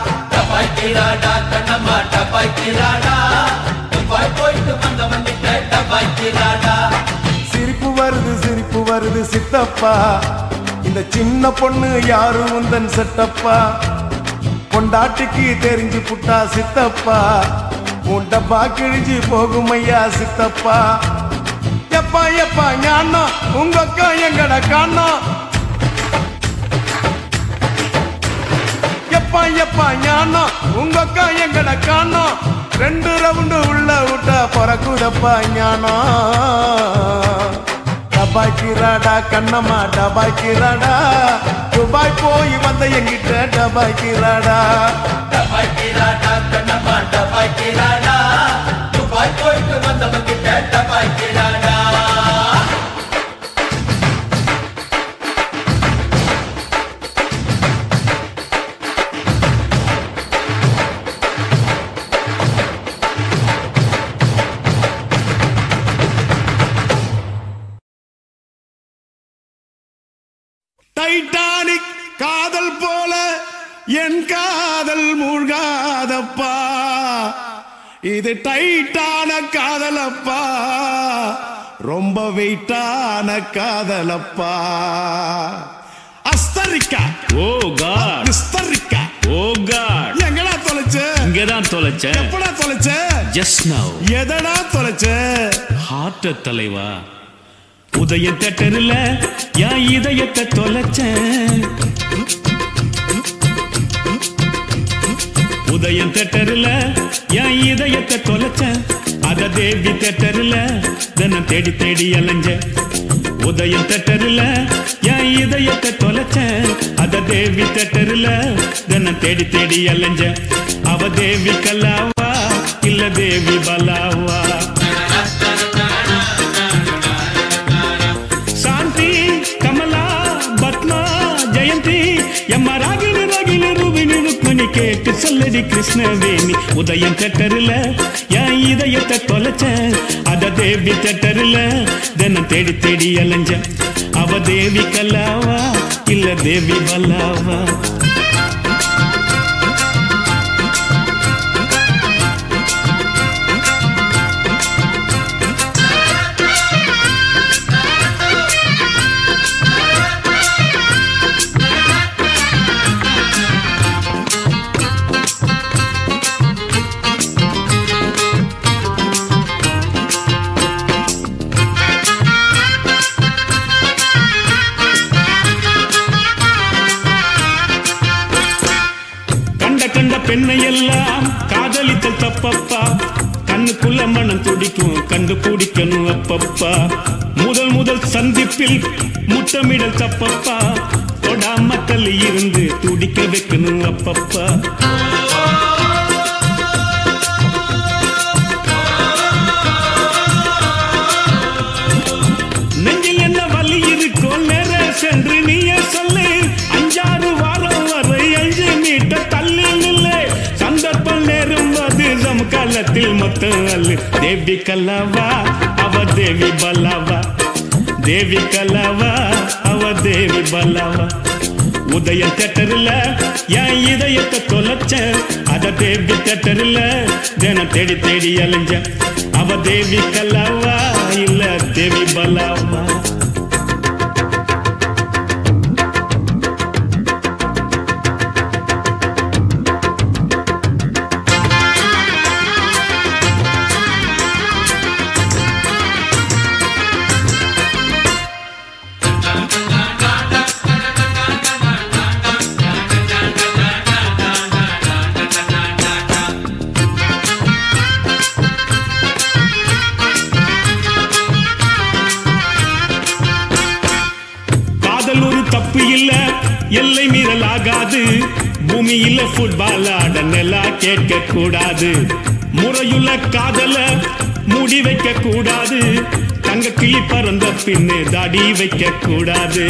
சிரிப்பு வருது சிரிப்பு வருது சித்தப்பா இந்த சின்ன பொண்ணு யாரு உந்தன் செட்டப்பா பொண்டாட்டிக்கு தெரிஞ்சு புட்டா சித்தப்பா உன் டப்பா கிழிஞ்சு போகும் ஐயா சித்தப்பா எப்பா எப்பா ஞானோ உங்க அக்கா எங்கட காணோ எப்பா எப்பா ஞானோ உங்க அக்கா எங்கட காணோ ரெண்டு ரவுண்டு உள்ள விட்டா பிறக்குதப்பா ஞானோ டபாய்க்கிறாடா கண்ணம்மா டபாய்க்கிறாடா துபாய் போய் வந்த எங்கிட்ட டபாய்க்கிறாடா டைட்டானிக் காதல் போல என் காதல் மூழ்காதப்பா இது டைட்டான காதலப்பா ரொம்ப வெயிட்டான காதலப்பா அஸ்தரிக்கா ஓ காட் விஸ்தரிக்கா ஓ காட் எங்கடா தொலைச்ச இங்கதான் தொலைச்ச எப்படா தொலைச்ச ஜஸ்ட் நவ் எதடா தொலைச்ச ஹார்ட் தலைவா உதய தட்டரில் என் இதயத்தை தொலைச்சேன் உதயம் தட்டரில் என் இதயத்தை தொலைச்சேன் அத தேவி தட்டரில் தினம் தேடி தேடி அலைஞ்ச உதயம் தட்டரில் என் இதயத்தை தொலைச்சேன் அத தேவி தட்டரில் தினம் தேடி தேடி அலைஞ்ச அவ தேவி கல்லாவா இல்ல தேவி பலாவா శాంతి కమలా పద్మ జయంతి ఎమ్మ రాగిని రాగిని రూபினி ருக்மிணி கேட்டு சொல்லடி கிருஷ்ணவேணி உதயம் தட்டரில் என் இதயத்தை தொலைச்ச அத தேவி தட்டரில் தினம் தேடி தேடி அலைஞ்ச அவ தேவி கல்லாவா இல்ல தேவி பல்லாவா Thank காதலித்தல் தப்பப்பா கண்ணுக்குள்ள மனம் துடிக்கும் கண்டு பிடிக்கணும் அப்பப்பா முதல் முதல் சந்திப்பில் முத்தமிடல் தப்பப்பா தொடாம தள்ளி இருந்து துடிக்க வைக்கணும் அப்பப்பா நெஞ்சில் என்ன வலி இருக்கோ நேர சென்று நீயே சொல்லு அஞ்சாறு வாரம் வரை அஞ்சு மீட்டர் தள்ளி நில்லு சந்தர்ப்பம் நேரும் போது நம் காலத்தில் மொத்தம் அல்லு தேவி கல்லாவா அவ தேவி பல்லாவா தேவி கல்லாவா அவ தேவி பல்லாவா உதயம் தேட்டரில் என் இதயத்தை தொலைச்சேன் அத தேவி தேட்டரில் தினம் தேடி தேடி அலைஞ்சேன் அவ தேவி கல்லாவா இல்ல தேவி பலாவா காதல் ஒரு தப்பு இல்ல எல்லை மீறல் ஆகாது பூமியில ஃபுட்பால் ஆட நிலா கேட்க கூடாது முறையுள்ள காதல மூடி வைக்க கூடாது தங்க கிளி பறந்த பின்னு தாடி வைக்க கூடாது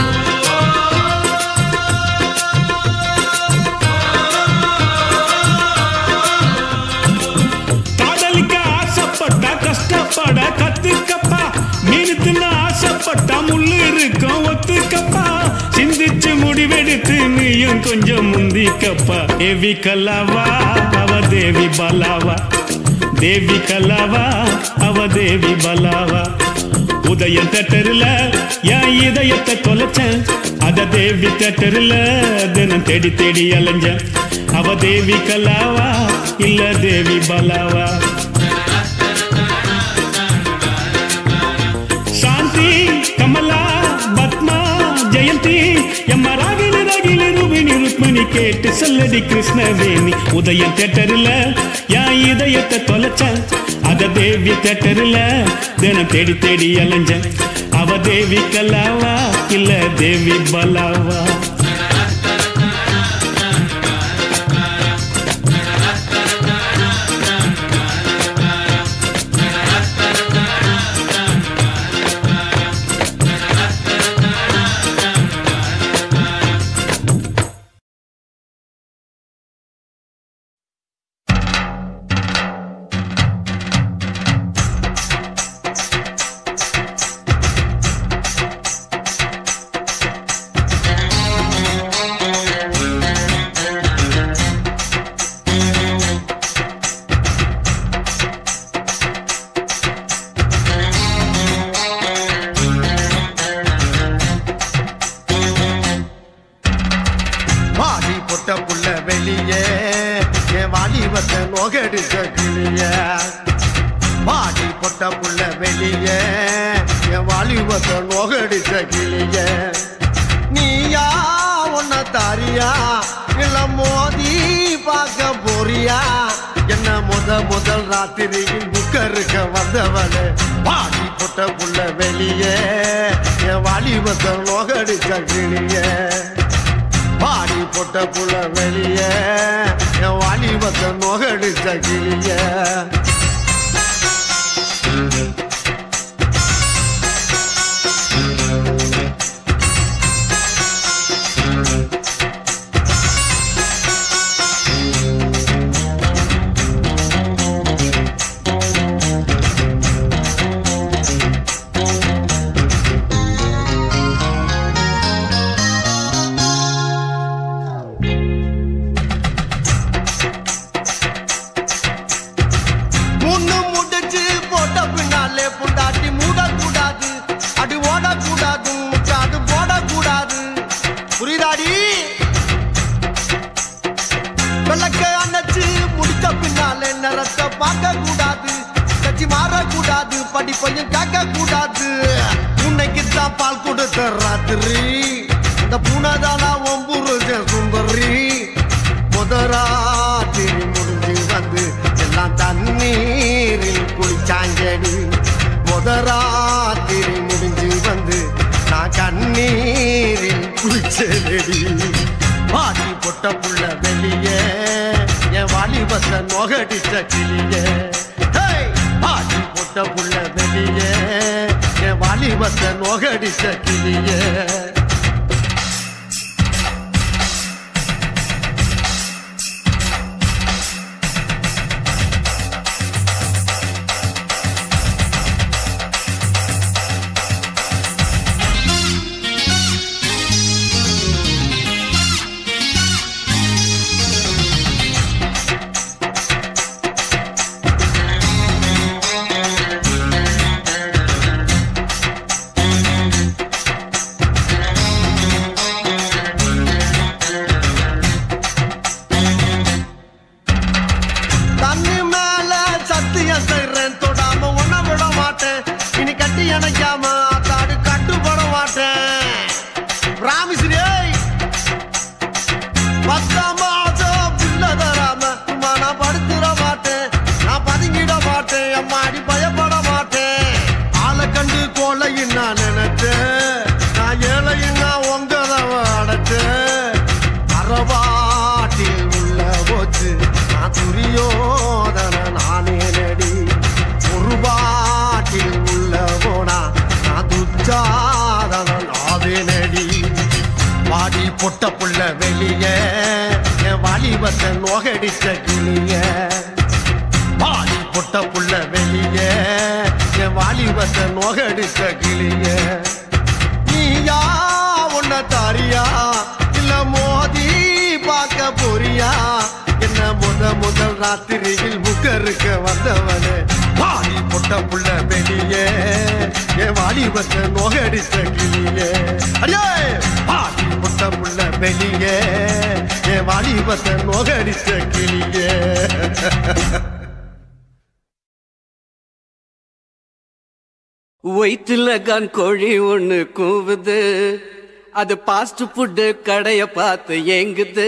காதலிக்க ஆசைப்பட்டா கஷ்டப்பட கத்துக்கப்பா மீன் தின்ன ஆசைப்பட்டா முள்ளு இருக்கும் ஒத்துக்கப்பா சிந்திச்சு முடிவெடுத்து நீயும் கொஞ்சம் முந்திக்கப்பா தேவி கல்லாவா அவ தேவி பலாவா தேவி கல்லாவா அவ தேவி பலாவா உதயம் தேட்டரில் என் இதயத்தை தொலைச்சேன் அத தேவி தேட்டரில் தினம் தேடி தேடி அலைஞ்சேன் அவ தேவி கல்லாவா இல்ல தேவி பலாவா சாந்தி கமலா பத்மா ஜெயந்தி எம்ம ராகினி ராகினி ரூபினி ருக்மிணி கேட்டு சொல்லடி கிருஷ்ணவேணி உதயம் தேட்டரில் என் இதயத்தை தொலைச்சேன் அத தேவி தேட்டரில் தினம் தேடி தேடி அலைஞ்சேன் அவ தேவி கல்லாவா இல்ல தேவி பலாவா வாடி பொட்ட புள்ள வெளியே என் வாலிபத்தை நோகடிச்ச கிளிய வாடி பொட்ட புள்ள வெளியே என் வாலிபத்தை நோகடிச்ச கிளிய நீயா உன்ன தாரியா இல்ல மோதி பார்க்க போறியா என்ன முத முதல் ராத்திரியில் புக்கருக்க வந்தவளே வாடி பொட்ட புள்ள வெளியே என் வாலிபத்தை நோகடிச்ச கிளிய பாடி போட்ட புள்ள வெளிய என் வாலிபத்தை நோகடிச்ச கிளிய முன்னு முடிச்சு போட்ட பின்னாலே புண்டாட்டி மூடக்கூடாது அடி ஓடக்கூடாது முக்காடு போடக்கூடாது புரியுதாடி விளக்க அணைச்சு முடிச்ச பின்னாலே நிறத்தை பார்க்க கூடாது கட்சி மாறக்கூடாது படி பையன் கேட்க கூடாது உன்னைக்கு தான் பால் கொடுத்த ராத்திரி அந்த பூனைதானா ஒம்புரு சுந்தரி முதராத்திரி முடிஞ்சு தான் தண்ணீரில் குளிச்சாஞ்சடி முதராத்திரி முடிஞ்சு வந்து நான் கண்ணீரில் குளிச்சடி பாதி பொட்ட புள்ள வெளியே என் வாலிபத்தை நொகடிச்ச கிளியே ஹேய்! பாதி பொட்ட புள்ள வெளியே என் வாலிபத்தை நொகடிச்ச கிளியே தண்ணி மேல சத்தியம் செய்றேன் தொடாம உன்ன விட மாட்டேன் இனி கட்டி அணைக்காம அத்தாடு கட்டுப்பட மாட்டேன் ராமிஸ்ரீ பத்தாம் மாதம் பிள்ளை தராம சும்மா நான் படுத்துட மாட்டேன் நான் பதுங்கிட மாட்டேன் அம்மாடி பயப்பட மாட்டேன் ஆளை கண்டு கோலையும் நான் நினைச்சேன் நான் ஏழையும் நான் உங்கதவ அடைச்சேன் அறவாட்டில் உள்ள போச்சு நான் துரியோதன நானே நடி ஒரு பாட்டில் உள்ள போனா நான் துச்சாதன நாவே நடி வாடி பொட்ட புள்ள வெளியே என் வாலிபத்தை நோகடிச்ச கிளிய வாடி பொட்ட புள்ள வெளியே என் வாலிபத்தை நோகடிச்ச கிளிய நீயா உன்ன தாரியா இல்ல மோதி பார்க்க போறியா என்ன முத முதல் ராத்திரியில் முக்கருக்க வந்தவனே வாடி பொட்ட புள்ள வெளியே என் வாலிபத்தை நோகடிச்ச கிளியே அடியே வாடி பொட்ட புள்ள வெளியே என் வாலிபத்தை நோகடிச்ச கிளியே வயிற்றுல கன் கோழி ஒண்ணு கூவுது அது பாஸ்ட் ஃபுட்டு கடைய பார்த்து ஏங்குது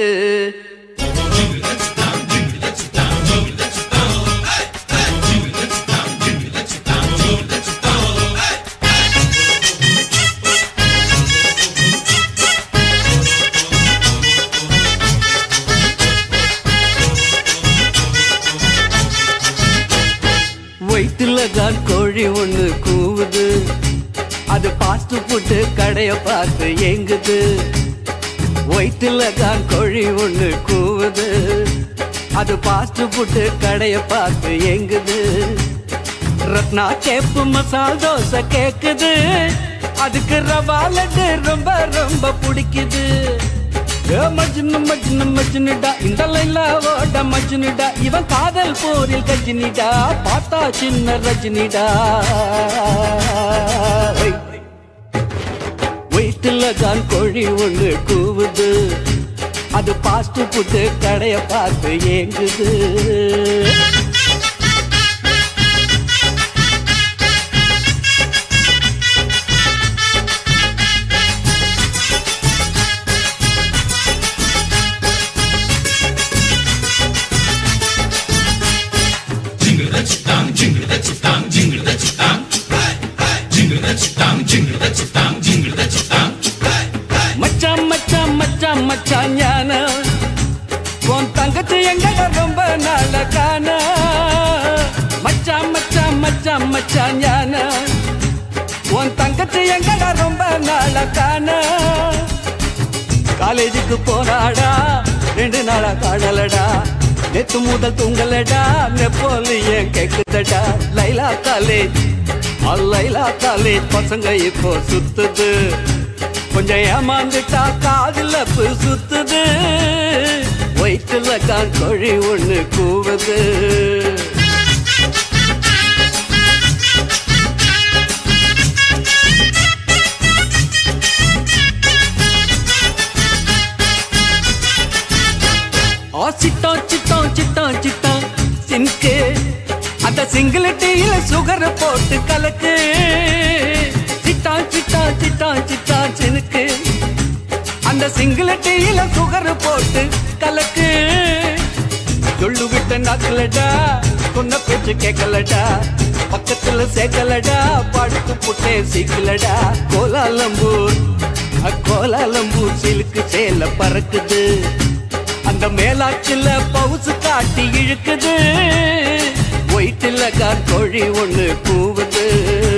வயிற்றுல கன் கோழி ஒண்ணு கூவுது அது பாஸ்ட் ஃபுட்டு கடைய பார்த்து ஏங்குது வயிற்றுல தான் கோழி ஒண்ணு கூவுது அது பாஸ்ட் ஃபுட்டு கடைய பார்த்து ஏங்குது ரத்னா கேப்பு மசால் தோசை கேக்குது அதுக்கு ரவா லட்டு ரொம்ப ரொம்ப பிடிக்குது ஏ மஜ்னு மஜ்னு மஜ்னுடா இந்த லைலாவோட மஜ்னுடா இவன் காதல் போரில் கஜினிடா பார்த்தா சின்ன ரஜினிடா வயிற்றுல தான் கோழி ஒண்ணு கூவுது அது பாஸ்ட் ஃபுட்டு கடைய பார்த்து ஏங்குது மச்சான் மச்சான் மச்சான் மச்சான் ஞான உன் தங்கச்சி எங்கட ரொம்ப நாள காண மச்சான் மச்சான் மச்சான் மச்சான் ஞான உன் தங்கச்சி எங்கட ரொம்ப நாள காண காலேஜுக்கு போனாடா ரெண்டு நாளா காணலடா நேத்து முதல் தூங்கலடா நெப்போலியன் கேக்குதடா லைலா காலேஜ் ஆ, லைலா காலேஜ் பசங்க இப்போ சுத்துது கொஞ்சம் ஏமாந்துட்டா காதுல பு சுத்துது வயிற்றுல கான் கோழி ஒண்ணு கூவுது ஆ சிட்டம் சிட்டம் சிட்டம் சிட்டம் சின்கு அந்த சிங்கிள் டீல சுகர் போட்டு கலக்கு சிட்டான் சிட்டான் சிட்டான் சிட்டான் சினுக்கு அந்த சிங்கிள் டீல சுகர் போட்டு கலக்கு சொல்லு விட்ட நாக்குலடா சொன்ன பேச்சு கேட்கலடா பக்கத்துல சேர்க்கலடா படுத்து புட்டே சீக்கலடா கோலாலம்பூர் கோலாலம்பூர் சிலுக்கு சேல பறக்குது அந்த மேலாச்சுல பவுசு காட்டி இழுக்குது ஒயிட்டுல கார்கோழி ஒண்ணு கூவுது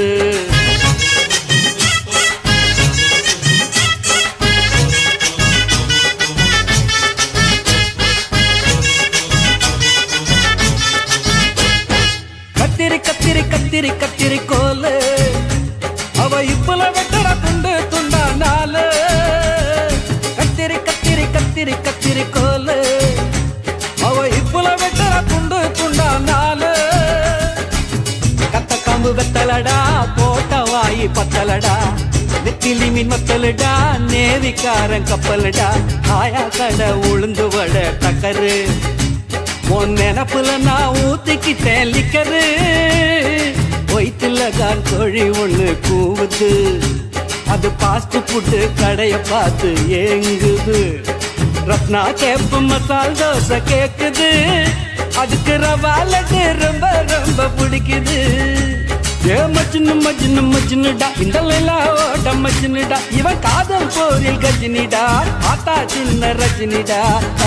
கத்திரி கத்திரி கத்திரி கத்திரி கோலு அவ இப்பல வெட்டற துண்டு துண்டா நாலு கத்திரி கத்திரி கத்திரி கத்திரி கோலு அவ இப்பல வெட்டற துண்டு துண்டா நாலு கத்த காம்பு வெத்தலடா போட்ட வாயி பத்தலடா நெத்திலி மீன் மத்தலடா நேவிக்காரன் கப்பலடா ஆயா கடை உளுந்து வட டக்கரு உன் நினப்புல நான் ஊத்திக்கிட்டேன் லிக்கரு ஒயிட்டுல தான் கோழி ஒண்ணு கூவுது அது பாஸ்ட் ஃபுட்டு கடைய பார்த்து ஏங்குது ரத்னா கேப்பு மசால் தோசை கேக்குது அதுக்கு ரவா லட்டு ரொம்ப ரொம்ப பிடிக்குது ஏ மச்சினு மச்சினு மச்சினுடா இந்த லைலா ஓட்ட மச்சினுடா இவன் காதல் போரில் கஜினிடா ஆத்தா சின்ன ரஜினிடா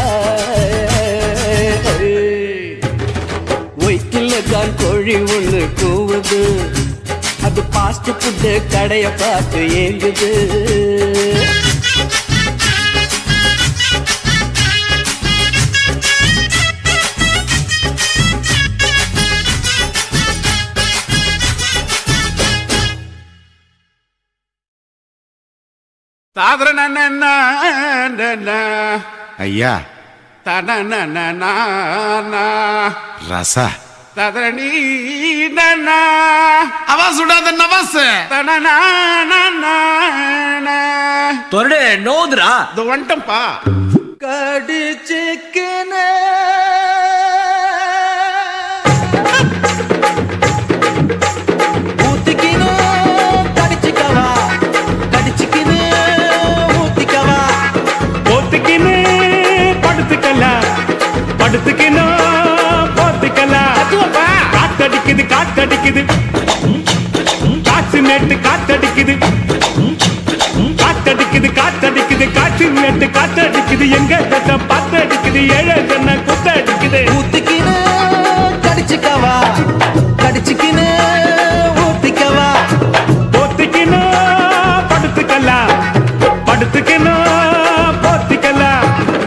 ஒயிட்டில் தான் கோழி ஒண்ணு கூவுது அது பாஸ்ட் ஃபுட்டு கடைய பார்த்து ஏங்குது ஐயா ரசா அவா சுடாத நவாஸ் தொரடு நோதுரா இது வந்துட்டம்பா கடிச்சுக்கின ஊத்திக்கின கடிச்சுக்கவா கடிச்சுக்கின ஊத்திக்கவா போத்துக்கின்னு படுத்துக்கலாம் படுத்துக்கின்னு போத்துக்கலாம் காத்தடிக்குது காத்தடிக்குது காசு மேட்டு காத்தடிக்குது காத்தடிக்குது காத்தடிக்குது காசு மேட்டு காத்தடிக்குது எங்க தசை பாத்தடிக்குது ஏழை தன்னை குத்தடிக்குது ஊத்திக்கின கடிச்சுக்கவா கடிச்சுக்கின ஊத்திக்கவா போத்துக்கின்னு படுத்துக்கலாம் படுத்துக்கின்னு போத்திக்கலாம்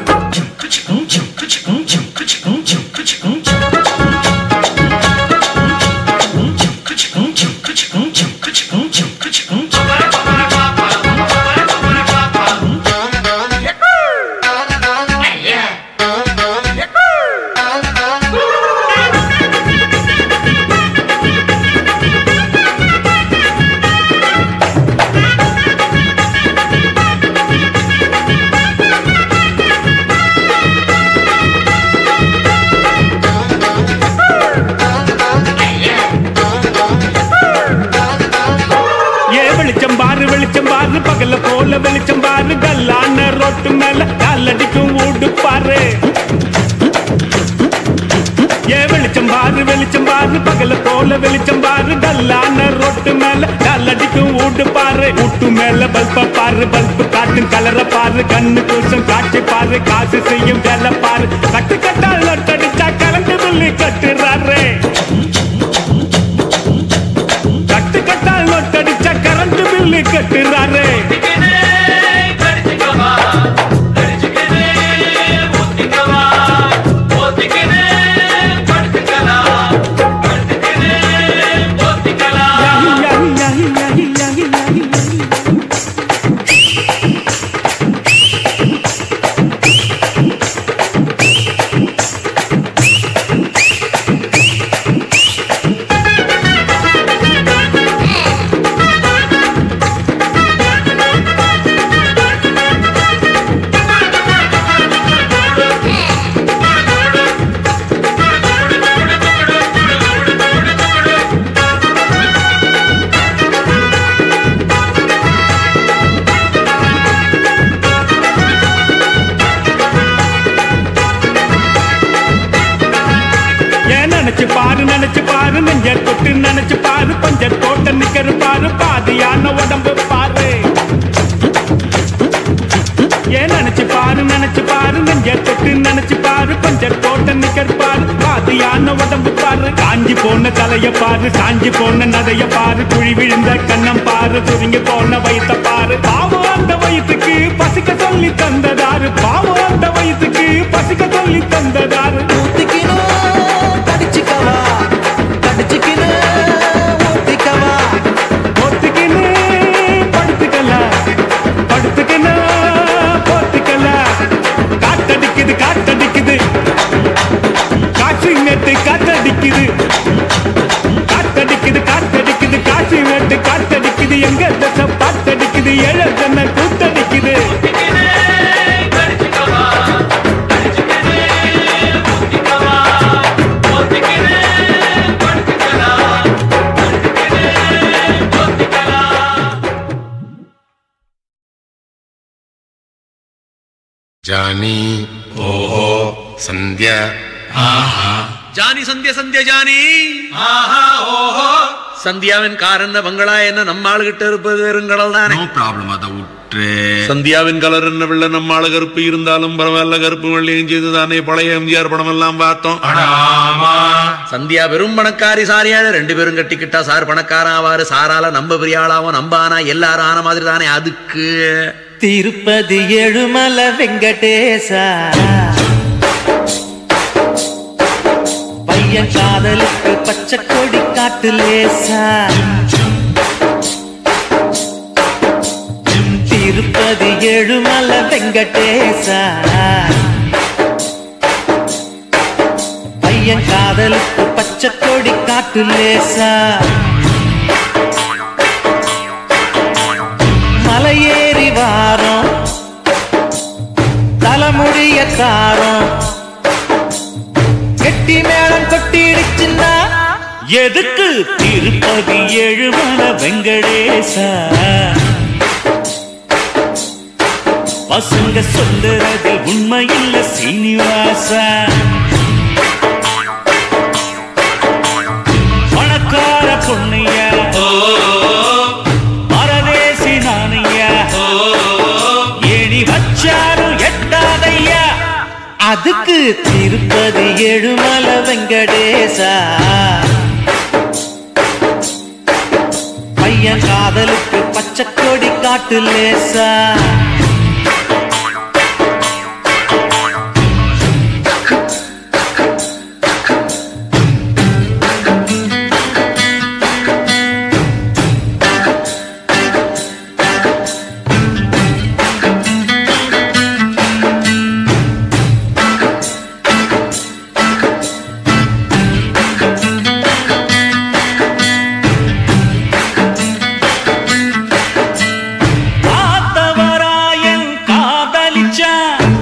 ஏ வெளிச்சம் பாரு வெளிச்சம் பாரு பகல போல வெளிச்சம் பாரு கல்லான ரோட்டு மேல காலடிக்கும் ஊடு பாரு ஏ வெளிச்சம் பாரு வெளிச்சம் பாரு பகல போல வெளிச்சம் பாரு கல்லான ரோட்டு மேல காலடிக்கும் ஊடு பாரு ஊட்டு மேல பல்ப பாரு பல்பு காட்டும் கலர பாரு கண்ணு கூசம் காட்சி பாரு காசு செய்யும் வேலை பாரு கட்டு கட்டால் லொட்டடிச்சா கரண்ட் பில்லு கட்டுறாரு கட்டு கட்டால் நோட்டடிச்ச கரண்ட் பில்லு கட்டுறாரு ஏன் நினைச்சு பாரு நினைச்சு பாரு நெஞ்ச தொட்டு நினைச்சு பாரு பஞ்ச தோட்ட நிக்கிற பாரு பாதியான உடம்பு பாரு ஏன் நினைச்சு பாரு நினைச்சு பாரு நெஞ்ச தொட்டு நினைச்சு பாரு பஞ்ச தோட்ட நிக்கிற பாரு பாதியான உடம்பு பாரு காஞ்சி போன தலைய பாரு சாஞ்சி போன நதைய பாரு குழி விழுந்த கண்ணம் பாரு சுருங்கி போன வயித்த பாரு பாவம் அந்த வயிற்றுக்கு பசிக்க சொல்லி தந்ததாரு பாவம் அந்த வயிற்றுக்கு பசிக்க சொல்லி தந்ததாரு கடிச்சுக்கவா கடிச்சுக்கினு ஊத்திக்கவா ஒத்துக்கின்னு படுத்துக்கல படுத்துக்கின்னு போத்துக்கல காத்தடிக்குது காத்தடிக்குது காற்று நேத்து காத்தடிக்குது காத்தடிக்குது காத்தடிக்குது காற்று நேத்து காத்தடிக்குது எங்க தசை பாத்தடிக்குது ஏழ தன்னை கூத்தடிக்குது ಜಾನಿ ಓಹೋ ಸಂಧ್ಯಾ ஜானி சந்தியா சந்தியா ஜானி ஓஹோ சந்தியாவின் கார் என்ன பங்களா என்ன நம்ம ஆளுகிட்ட இருப்பது வெறுங்கடல் தானே ನೋ ಪ್ರಾಬ್ಲಮ್ ಅದ ಉಟ್ರೆ சந்தியாவின் கலர் என்ன வெள்ள நம்ம ஆளு கருப்பு இருந்தாலும் பரவாயில்ல கருப்பு வெள்ளையும் செய்து தானே பழைய எம்ஜிஆர் படம் எல்லாம் பார்த்தோம் சந்தியா பெரும் பணக்காரி சாரியாளு ரெண்டு பேரும் கட்டிக்கிட்டா சார் பணக்காரன் ஆவாரு சாரால நம்ம பெரிய ஆளாவும் நம்ம ஆனா எல்லாரும் ஆன மாதிரி தானே அதுக்கு திருப்பதி எழுமல வெங்கடேசா பையன் காதலுக்கு பச்சை கொடி காட்டு லேசா திருப்பதி எழுமல வெங்கடேசா பையன் காதலுக்கு பச்சை கொடி காட்டு லேசா மலையேறி வாரம் தலைமுடிய காரம் கெட்டி மேளம் கொட்டிடுச்சுன்னா எதுக்கு திருப்பதி எழுமல வெங்கடேசா பசங்க சொல்லுறது உண்மை இல்ல சீனிவாசா பணக்கார பொண்ணையா பரதேசி நானையா ஏணி வச்சாலும் எட்டாதையா அதுக்கு திருப்பதி எழுமல வெங்கடேசா பையன் காதலுக்கு பச்சை கொடி காட்டு லேசா காத்தவராயன் காதலிச்சான்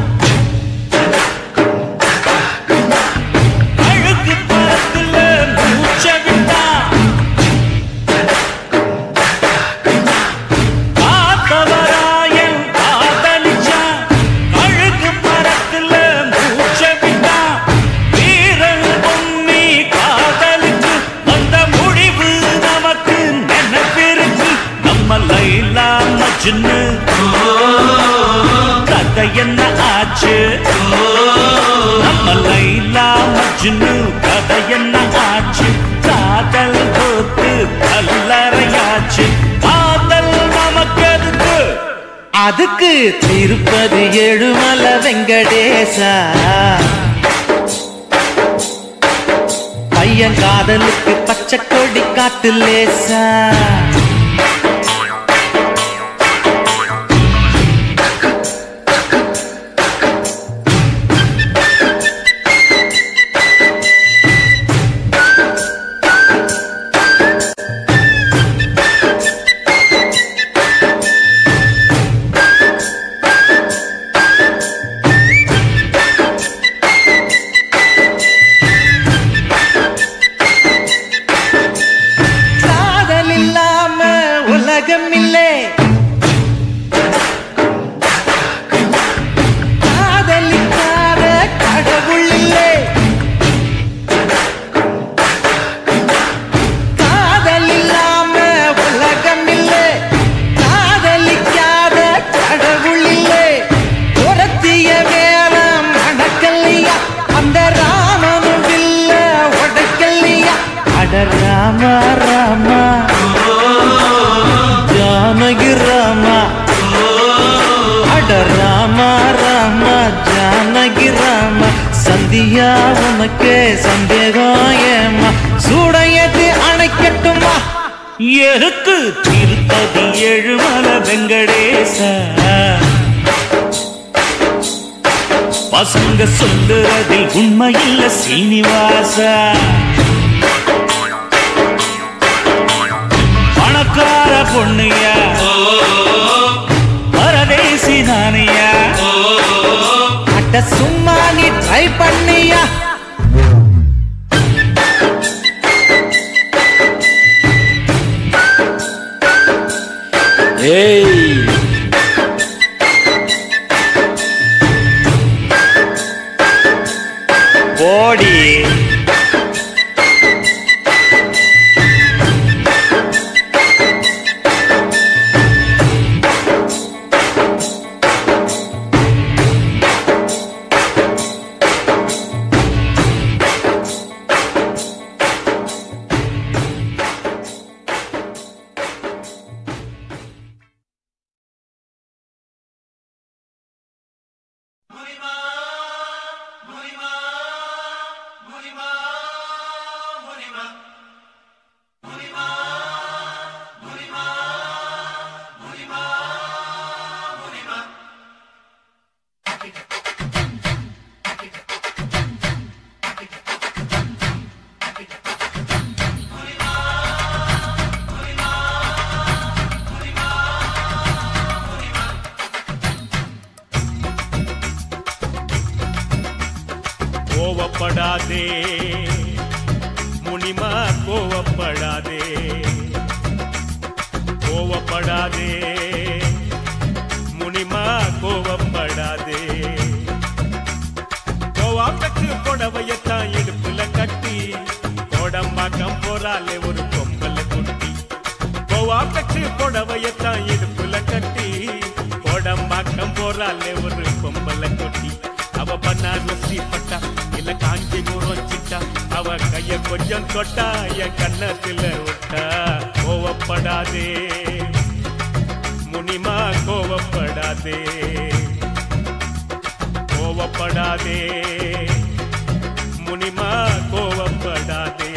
அழுக்கு பழத்துல மூச்ச விட்டான் காத்தவராயன் காதலிச்சான் அழுக்கு பழத்துல மூச்ச விட்டான் வீரன் பொன்னி காதலுக்கு வந்த முடிவு நமக்கு நினைப்பிருக்கு நம்ம லைலா மஜ்னு கதை என்ன ஆச்சு நம்ம லைலா மஜ்னு கதை என்ன ஆச்சு காதல் போத்து கல்லறையாச்சு காதல் நமக்கு எதுக்கு அதுக்கு திருப்பதி எழுமல வெங்கடேசா பையன் காதலுக்கு பச்சை கொடி காட்டு லேசா காதல் இல்லாம ராமா ராமா ஜானகி ராமா அட ராமா ராமா ஜானகி ராமா சந்தியா உனக்கே சந்தேகம் ஏமா சூடையது அணைக்கட்டுமா எருக்கு திருப்பதி ஏழுமல வெங்கடேசா பசங்க சொல்லுறதில் உண்மையில்ல சீனிவாசா பணக்கார பொண்ணுயா பரதேசி நானியா அட்ட சும்மா நீ ட்ரை பண்ணியா ஏய் போடி கோவப்படாதே முனிமா கோவப்படாதே கோவப்படாதே முனிமா கோவப்படாதே கோவாப்பட்டு புடவையத்தான் இடுப்புல கட்டி கோடம்பாக்கம் போறாலே ஒரு பொம்பல குட்டி கோவாப்பட்டு புடவையத்தான் இடுப்புல கட்டி கோடம்பாக்கம் போறாலே ஒரு பொம்பல குட்டி அவ பன்னாரசி பட்டா இல்ல காஞ்சிபுரம் சிட்டா அவ கைய கொஞ்சம் தொட்டா என் கண்ணத்துல விட்டா கோவப்படாதே முனிமா கோவப்படாதே கோவப்படாதே முனிமா கோவப்படாதே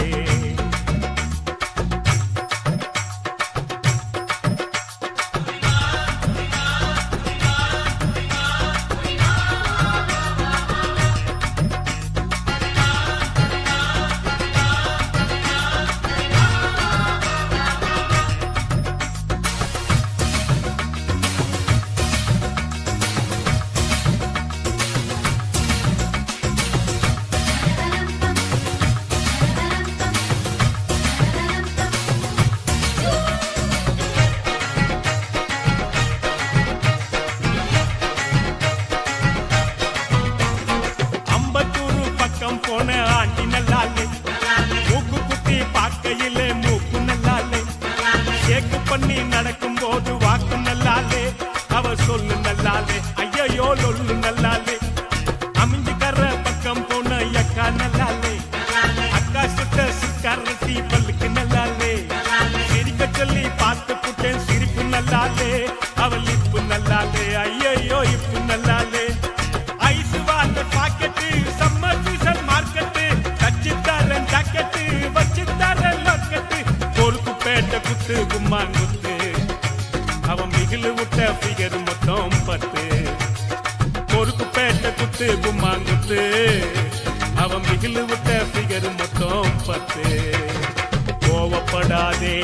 அம்பத்தூர் பக்கம் போன ஆண்டி நல்லாலே மூக்கு குத்தி பார்க்கையில மூக்கு நல்லாலே கேக்கு பண்ணி நடக்கும் போது வாக்கு நல்லாலே அவ சொல்லு நல்லாலே ஐயையோ லொல்லு நல்லாலே அமைஞ்சு கர பக்கம் போன அக்கா நல்லாலே அக்கா சுட்ட சுக்காரட்டி பல்லுக்கு நல்லாலே சிரிக்க சொல்லி பார்த்து புட்டேன் சிரிப்பு நல்லாலே அவள் இப்பு நல்லாலே ஐயையோ இப்பு நல்லாலே ice water packet summer season market தச்சு தரேன் ஜாக்கெட்டு வச்சு தரேன் லாக்கெட்டு பொறுப்பு பேட்ட குத்து கும்மாங்குத்து அவன் மிகிலு விட்ட ஃபிகர் மொத்தம் பத்து பொறுப்பு பேட்ட குத்து கும்மாங்குத்து அவன் மிகிலு விட்ட ஃபிகர் மொத்தம் பத்து கோவப்படாதே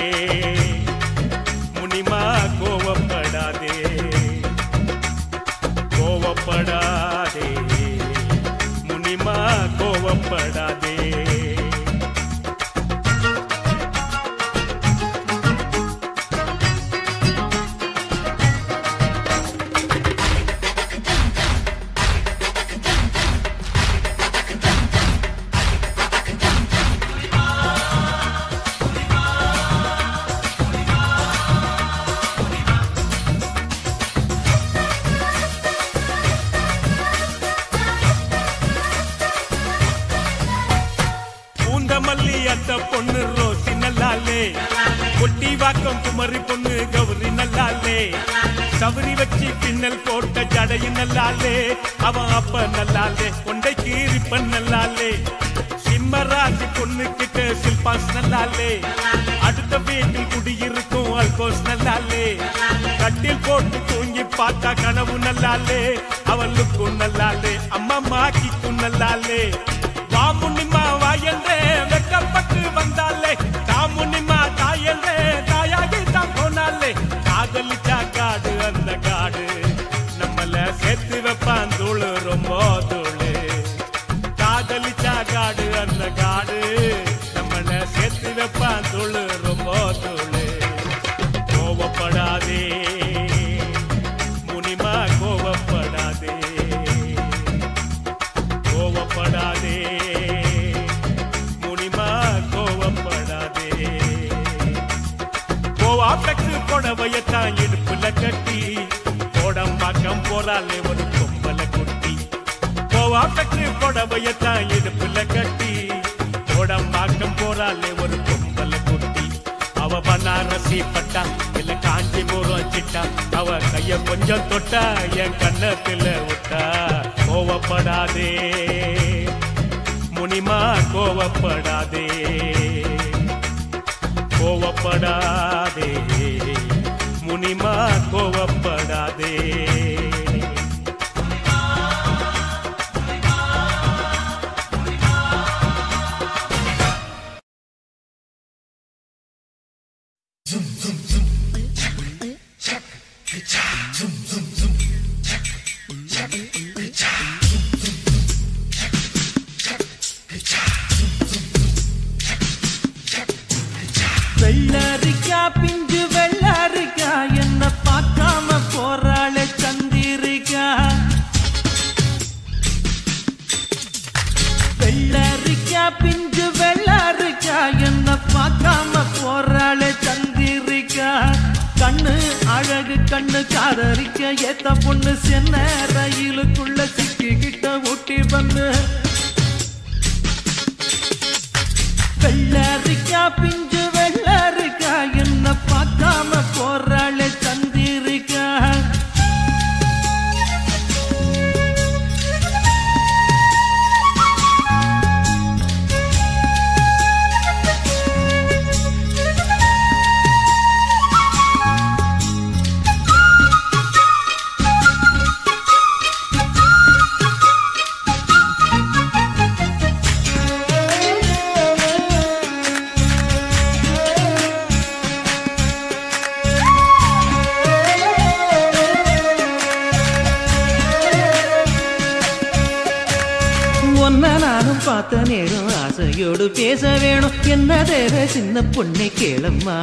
முனிமா கோவப்படாதே கோவப்படாதே முனிமா கோவப்படாதே பூந்தமல்லி அத்த பொண்ணு ரோசி நல்லா கொடியாக்கம் குமரி பொண்ணு கௌரி நல்லாலே சவரி வச்சு பின்னல் போட்ட ஜடையும் நல்லாலே அவன் அப்ப நல்லாலே கொண்டை கீரிப்பன் நல்லாலே சிம்மராசி பொண்ணு கிட்ட சில்பாஸ் நல்லாலே அடுத்த வீட்டில் குடியிருக்கும் அல்கோஸ் நல்லாலே கட்டில் போட்டு தூங்கி பார்த்தா கனவு நல்லாலே அவளுக்கும் நல்லாலே அம்மா மாக்கிக்கும் நல்லாலே வாமுனிமா வாயல்லே வெக்கப்பட்டு வந்தாலே தாமுனிமா தாயல்லே தாயாகி தான் போனாலே காதலிச்சா காடு அந்த காடு நம்மள சேர்த்து வைப்பான் தூளு ரொம்ப தூளு காதலிச்சா காடு அந்த காடு நம்மள சேர்த்து வைப்பான் தூளு ரொம்ப தூளு கோவப்படாதே முனிமா கோவப்படாதே கோவப்படாதே முனிமா கோவப்படாதே கோவா பெற்று புடவையத்தான் இடுப்புல கட்டி கோடம்பாக்கம் போறாலே ஒரு பொம்பளை குட்டி கோவா பெற்று புடவையத்தான் இடுப்புல கட்டி கோடம்பாக்கம் போறாலே ஒரு பொம்பளை குட்டி அவ பனாரசி பட்டா இல்ல காஞ்சிபுரம் சிட்டா அவ கைய கொஞ்சம் தொட்டா என் கண்ணத்துல விட்டா கோவப்படாதே முனிமா கோவப்படாதே கோவப்படாதே முனிமா கோவப்படாதே வெள்ளரிக்கா பிஞ்சு வெள்ளரிக்கா என்ன பார்க்காம போறாளே சந்திரிக்கா வெள்ளரிக்கா பிஞ்சு வெள்ளரிக்கா என்ன பார்க்காம போறாளே சந்திரிக்கா கண்ணு அழகு கண்ணு காதரிக்க ஏத்த பொண்ணு சென்ன ரயிலுக்குள்ள சிக்கிக்கிட்ட ஊட்டி வந்து வெள்ளரிக்கா பிஞ்சு வெள்ளரிக்கா என்ன பார்க்காம போறாளே சந்திரிக்கா ஒன்ன நானும் பார்த்த நேரம் ஆசையோடு பேச வேணும் என்ன தேவ சின்ன பொண்ணை கேளம்மா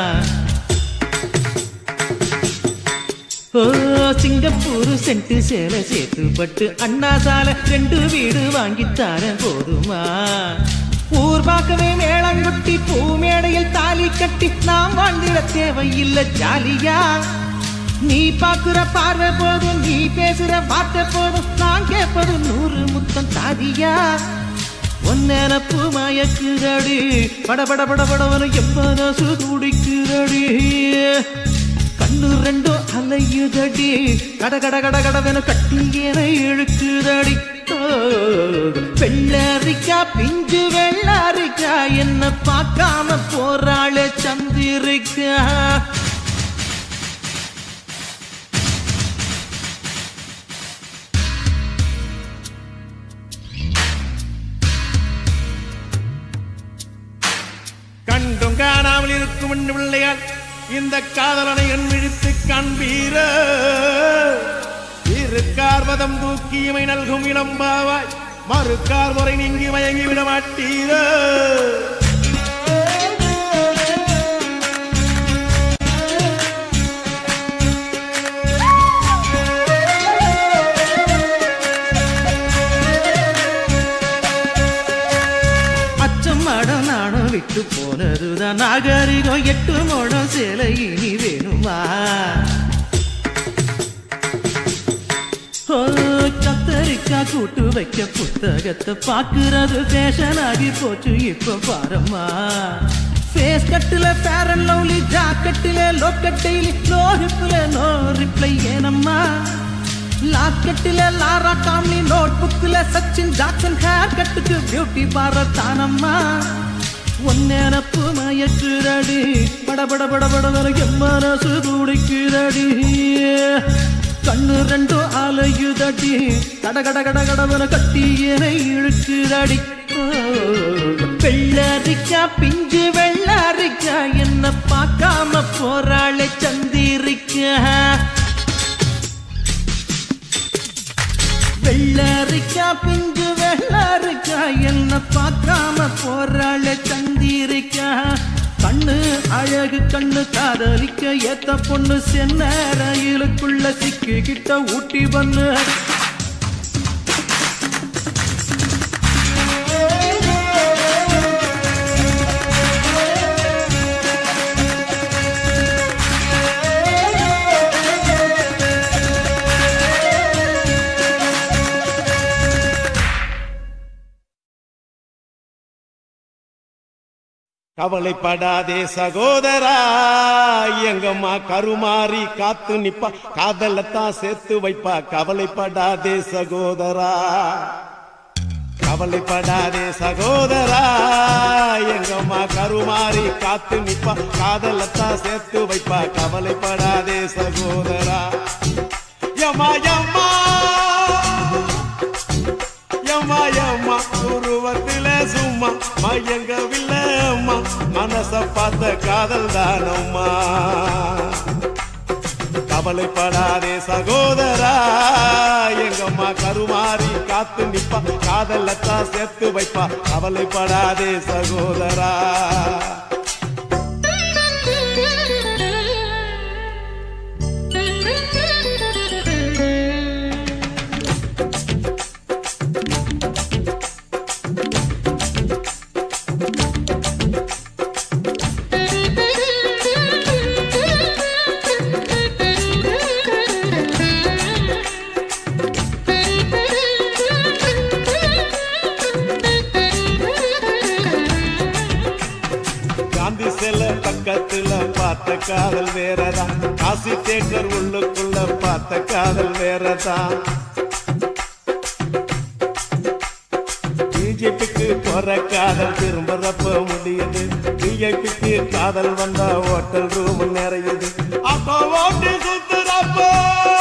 ஓ சிங்கப்பூர் சென்ட்டு சேலை சேர்த்து பட்டு அண்ணா சாலை ரெண்டு வீடு வாங்கித்தார போதுமா ஊர் பார்க்கவே மேளங்குட்டி பூ மேடையில் தாலி கட்டி நாம் வாழ்ந்திட தேவையில்லை ஜாலியா நீ பாக்குற பார்வை போதும் நீ பேசுற வார்த்தை போதும் நான் கேட்பது நூறு முத்தம் தாதியா ஒன்னப்பு மயக்குதடி பட பட பட படவனு எம்பனசு துடிக்குதடி கண்ணு ரெண்டும் அலையுதடி கட கட கட கடவென கட்டி என இழுக்குதடி ஓ, வெள்ளரிக்கா பிஞ்சு வெள்ளரிக்கா என்ன பார்க்காம போறாளே சந்திரிக்கா கண்டும் காணாமல் இருக்கும் என் பிள்ளையால் இந்த காதலனை என் விழித்து காண்பீர இருக்கார் மதம் தூக்கியமை நல்கும் இளம்பாவாய் மறுக்கார் முறை நீங்கி மயங்கி விட மாட்டீர அச்சம் மடம் நாணம் விட்டு போனதுதான் நாகரிகம் எட்டு மோடம் சேலை இனி வேணுமா ஓ, கத்தரிக்காய் கூட்டு வைக்க புத்தகத்தை பாக்குறது ஃபேஷன் ஆகி போச்சு இப்ப பாரம்மா ஃபேஸ் கட்டுல ஃபேர் அண்ட் லவ்லி ஜாக்கெட்டில லோக்கட் டெய்லி லோ ஹிப்ல நோ ரிப்ளை ஏனம்மா லாக்கெட்டில லாரா காம்லி நோட் புக்ல சச்சின் ஜாக்சன் ஹேர் கட்டுக்கு பியூட்டி பார்லர் தானம்மா ஒன்னேனப்பு மயக்குதடி பட பட பட பட வர என் மனசு துடிக்குதடி கண்ணு ரெண்டும் அலையுதடி கட கட கட கடவன கட்டி என்னை இழுக்குதடி ஓ, வெள்ளரிக்கா பிஞ்சு வெள்ளரிக்கா என்ன பார்க்காம போறாளே சந்திரிக்கா வெள்ளரிக்கா பிஞ்சு வெள்ளரிக்கா என்ன பார்க்காம போறாளே சந்திரிக்கா கண்ணு அழகு கண்ணு காதலிக்க ஏத்த பொண்ணு சென்ன ரயிலுக்குள்ள சிக்கிக்கிட்ட ஊட்டி பண்ணு கவலைப்படாதே சகோதரா எங்கம்மா கருமாறி காத்து நிப்பா காதலத்தான் சேர்த்து வைப்பா கவலைப்படாதே சகோதரா கவலைப்படாதே சகோதரா எங்கம்மா கருமாறி காத்து நிப்பா காதலத்தான் சேர்த்து வைப்பா கவலைப்படாதே சகோதரா யம்மா யம்மா யம்மா யம்மா உருவத்தில சும்மா மயங்கவில்லை அம்மா மனச பார்த்த காதல் தானம்மா கவலைப்படாதே சகோதரா எங்கம்மா கருமாறி காத்து நிப்பா காதலத்தான் சேர்த்து வைப்பா கவலைப்படாதே சகோதரா காந்தி சில பக்கத்துல பார்த்த காதல் வேறதான் காசி தேட்டர் உள்ளுக்குள்ள பார்த்த காதல் வேறதான் பிஜேபிக்கு போற காதல் திரும்புறப்ப முடியுது பிஜேபிக்கு காதல் வந்தா ஹோட்டல் ரூம் நிறையுது அப்போ ஓட்டு சுத்துறப்போ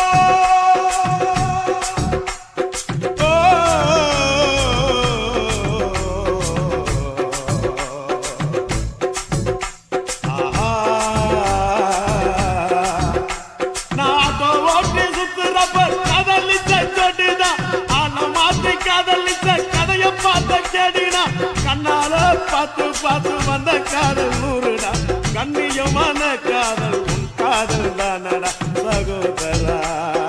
நாட்டோ ஓட்டி சுத்துறப்ப காதலிச்ச சொட்டுதான் ஆனா மாத்தி காதலிச்ச கதைய பார்த்த கேடினா கண்ணால பார்த்து பார்த்து வந்த காதல் நூறுடா கண்ணியமான காதல் உன் காதல் தானடா சகோதரா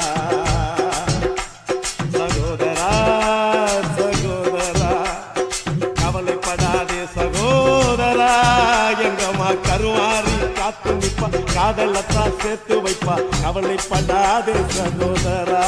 சகோதரா சகோதரா கவலைப்படாதே சகோதரா எங்கம்மா கருவாரி காத்து நிப்பா காதலத்தான் சேர்த்து வைப்பா கவலைப்படாதே சகோதரா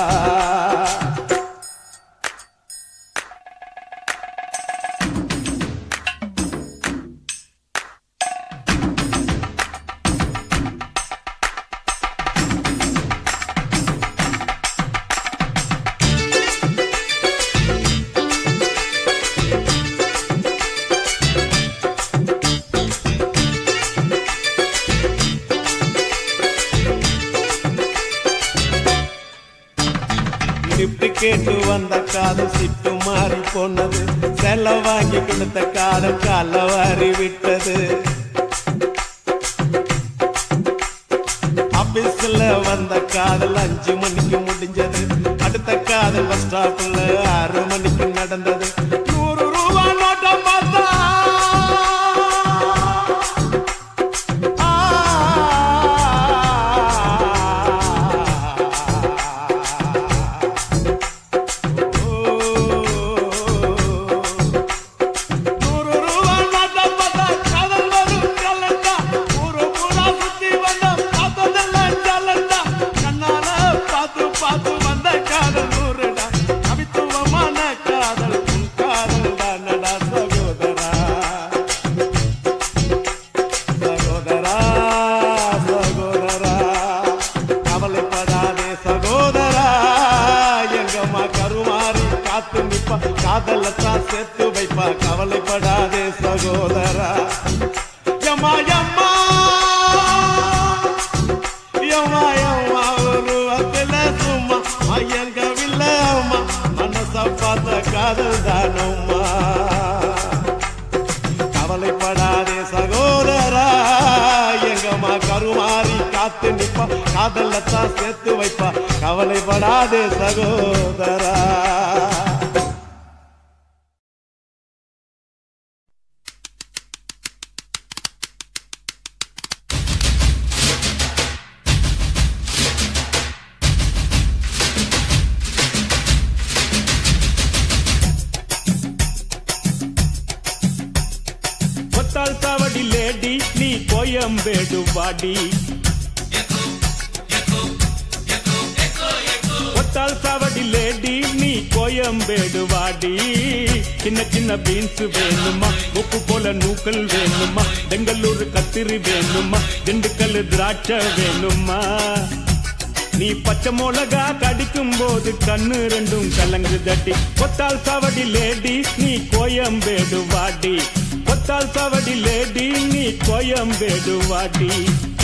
கிஃப்ட் கேட்டு வந்த காதல் சிட்டு மாறி போனது செல்ல வாங்கி கொடுத்த காதல் கால வாரி விட்டது ஆபீஸ்ல வந்த காதல் அஞ்சு மணிக்கு முடிஞ்சது அடுத்த காதல் பஸ் ஸ்டாப்ல ஆறு மணிக்கு நடந்தது நூறு ரூபா நோட்டம் பார்த்தா நூறு ரூபா நோட்டம் பார்த்தா காதல் வரும் கலண்டா ஊரு பூரா சுத்தி வந்த பார்த்ததெல்லாம் ஜலண்டா கண்ணால பார்த்து பார்த்து வந்த காதல் நூறுடா கவித்துவமான காதல் கவலைப்படாதே சகோதரா யம்மா யம்மா யம்மா யம்மா ஒரு வத்தில சும்மா மயங்கவில்லை அம்மா மனச பார்த்த காதல் தானம்மா கவலைப்படாதே சகோதரா எங்கம்மா கருமாறி காத்து நிப்பா காதலத்தான் சேர்த்து வைப்பா கவலைப்படாதே சகோதரா கொத்தால் சாவடி லேடி நீ கோயம்பேடு வாடி கொத்தால் சாவடி லேடி நீ கோயம்பேடு வாடி சின்ன சின்ன பீன்ஸ் வேணுமா உப்பு போல நூக்கல் வேணுமா பெங்களூர் கத்திரி வேணுமா திண்டுக்கல் திராட்சை வேணுமா நீ பச்சை மிளகா கடிக்கும் போது கண்ணு ரெண்டும் கலங்கு தட்டி கொத்தால் சாவடி லேடி நீ கோயம்பேடு வாடி கொத்தால் சாவடி லேடி நீ கோயம்பேடு வாடி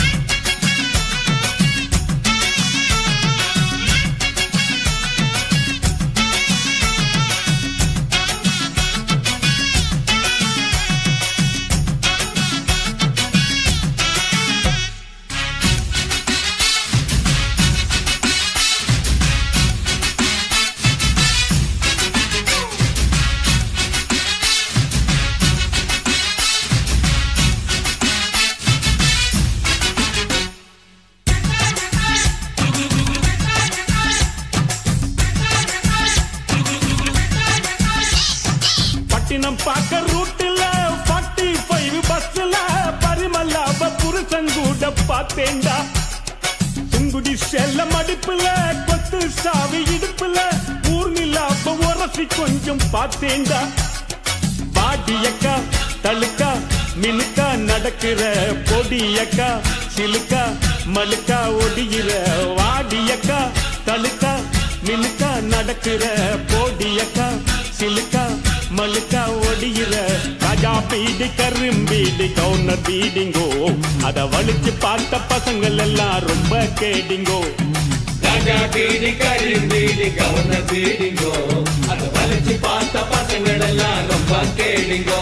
பட்டினம் பார்க்க ரூட்டுல ஃபார்ட்டி ஃபைவ் பஸ்ல பரிமல்லாப புருஷன் கூட பார்த்தேன்டா சுங்குடி செல்ல மடிப்புல கொத்து சாவி இடுப்புல ஊர்மில்லாப்ப உரசி கொஞ்சம் பார்த்தேன்டா பாடியக்கா தழுக்கா மினுக்கா நடக்கிற பொடியக்கா சிலுக்கா மழுக்கா ஒடிகிற வாடியக்கா தழுக்கா மினுக்கா நடக்கிற பொடியக்கா சிலுக்கா மழுக்கா ஒடிகிற ராஜா பீடி கரும்பீடி கவுனர் பீடிங்கோ அத வலிச்சு பார்த்த பசங்கள் எல்லாம் ரொம்ப கேடிங்கோ ராஜா பீடி கரும்பீடி கவர்ன பீடிங்கோ அத வலிச்சு பார்த்த பசங்கள் எல்லாம் ரொம்ப கேடிங்கோ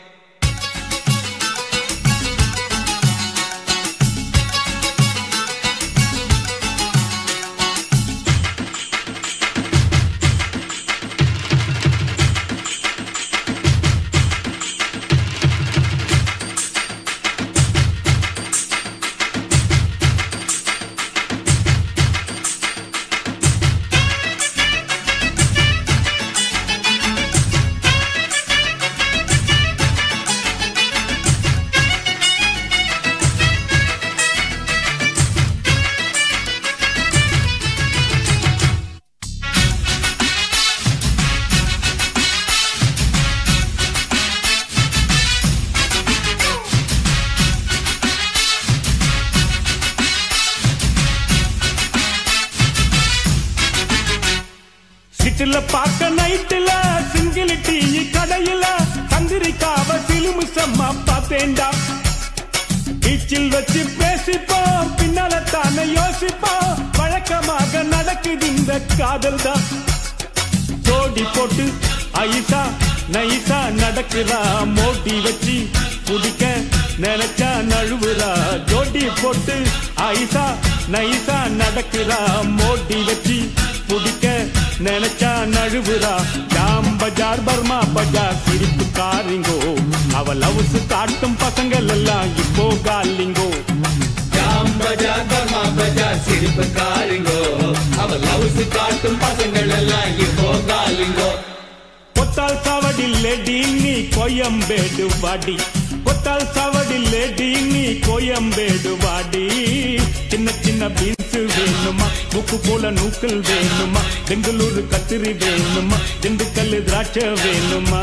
சிட்டில பார்க்க நைட்டுல சிங்கிள் டீ கடையில கந்திரிக்காவ சிலுமு செம்ம பார்த்தேன்டா பீச்சில் வச்சு பேசிப்போம் பின்னால தானே யோசிப்போம் வழக்கமாக நடக்குது இந்த காதல் தான் ஜோடி போட்டு ஐசா நைசா நடக்குதா மோட்டி வச்சு குடிக்க நினைச்சா நழுவுறா ஜோடி போட்டு ஐசா நைசா நடக்குதா மோட்டி வச்சு குடிக்க நினைச்சா நழுவுறா ஜாம் பஜார் பர்மா பஜார் சிரிப்பு காரிங்கோ அவ லவ்ஸ் காட்டும் பசங்கள் எல்லாம் இப்போ காலிங்கோ ஜாம் பஜார் பர்மா பஜார் சிரிப்பு காரிங்கோ அவ லவ்ஸ் காட்டும் பசங்கள் எல்லாம் இப்போ காலிங்கோ கொத்தால் சாவடி லேடி நீ கோயம்பேடு வாடி கொத்தால் சாவடி லேடி நீ கோயம்பேடு வாடி சின்ன சின்ன பீன்ஸ் வேணுமா முக்கு போல நூக்கல் வேணுமா பெங்களூரு கத்திரி வேணுமா திண்டுக்கல் திராட்சை வேணுமா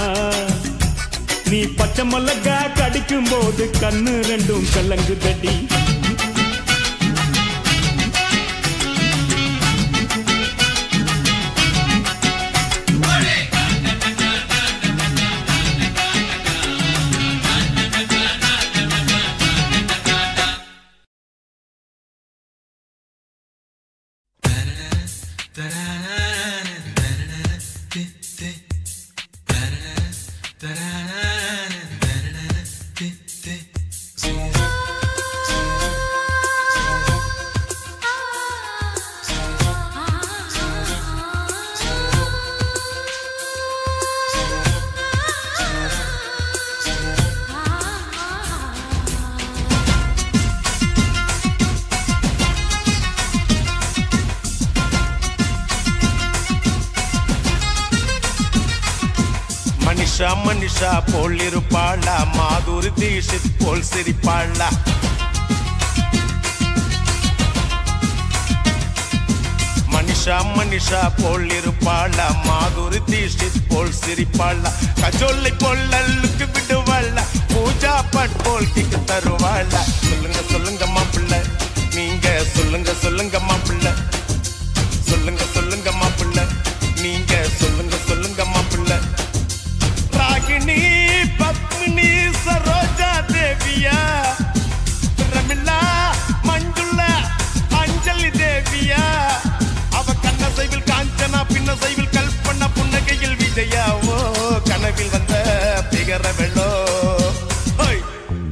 நீ பச்சை மிளகா கடிக்கும் போது கண்ணு ரெண்டும் கலங்கு தடி மனிஷா மனிஷா போல் இருப்பாளா மாதுரி தீஷித் போல் சிரிப்பாளா மனிஷா மனிஷா போல் இருப்பாளா மாதுரி தீஷித் போல் சிரிப்பாளா கஜோலை போல் அல்லுக்கு விடுவாளா பூஜா பட் போல் கிக்கு தருவாளா சொல்லுங்க சொல்லுங்க மாப்பிள்ள நீங்க சொல்லுங்க சொல்லுங்க மாப்பிள்ள சொல்லுங்க சொல்லுங்க மாப்பிள்ள நீங்க சொல்லுங்க சொல்லுங்க மாப்பிள்ள ராகினி பத்மினி சரோஜா தேவியா ரமிளா மஞ்சுளா அஞ்சலி தேவியா அவ கண்ண சைவில் காஞ்சனா பின்ன சைவில் கல்பனா புன்னகையில் விஜயாவோ கனவில் வந்த பிகர வெள்ளோ ஹோய்.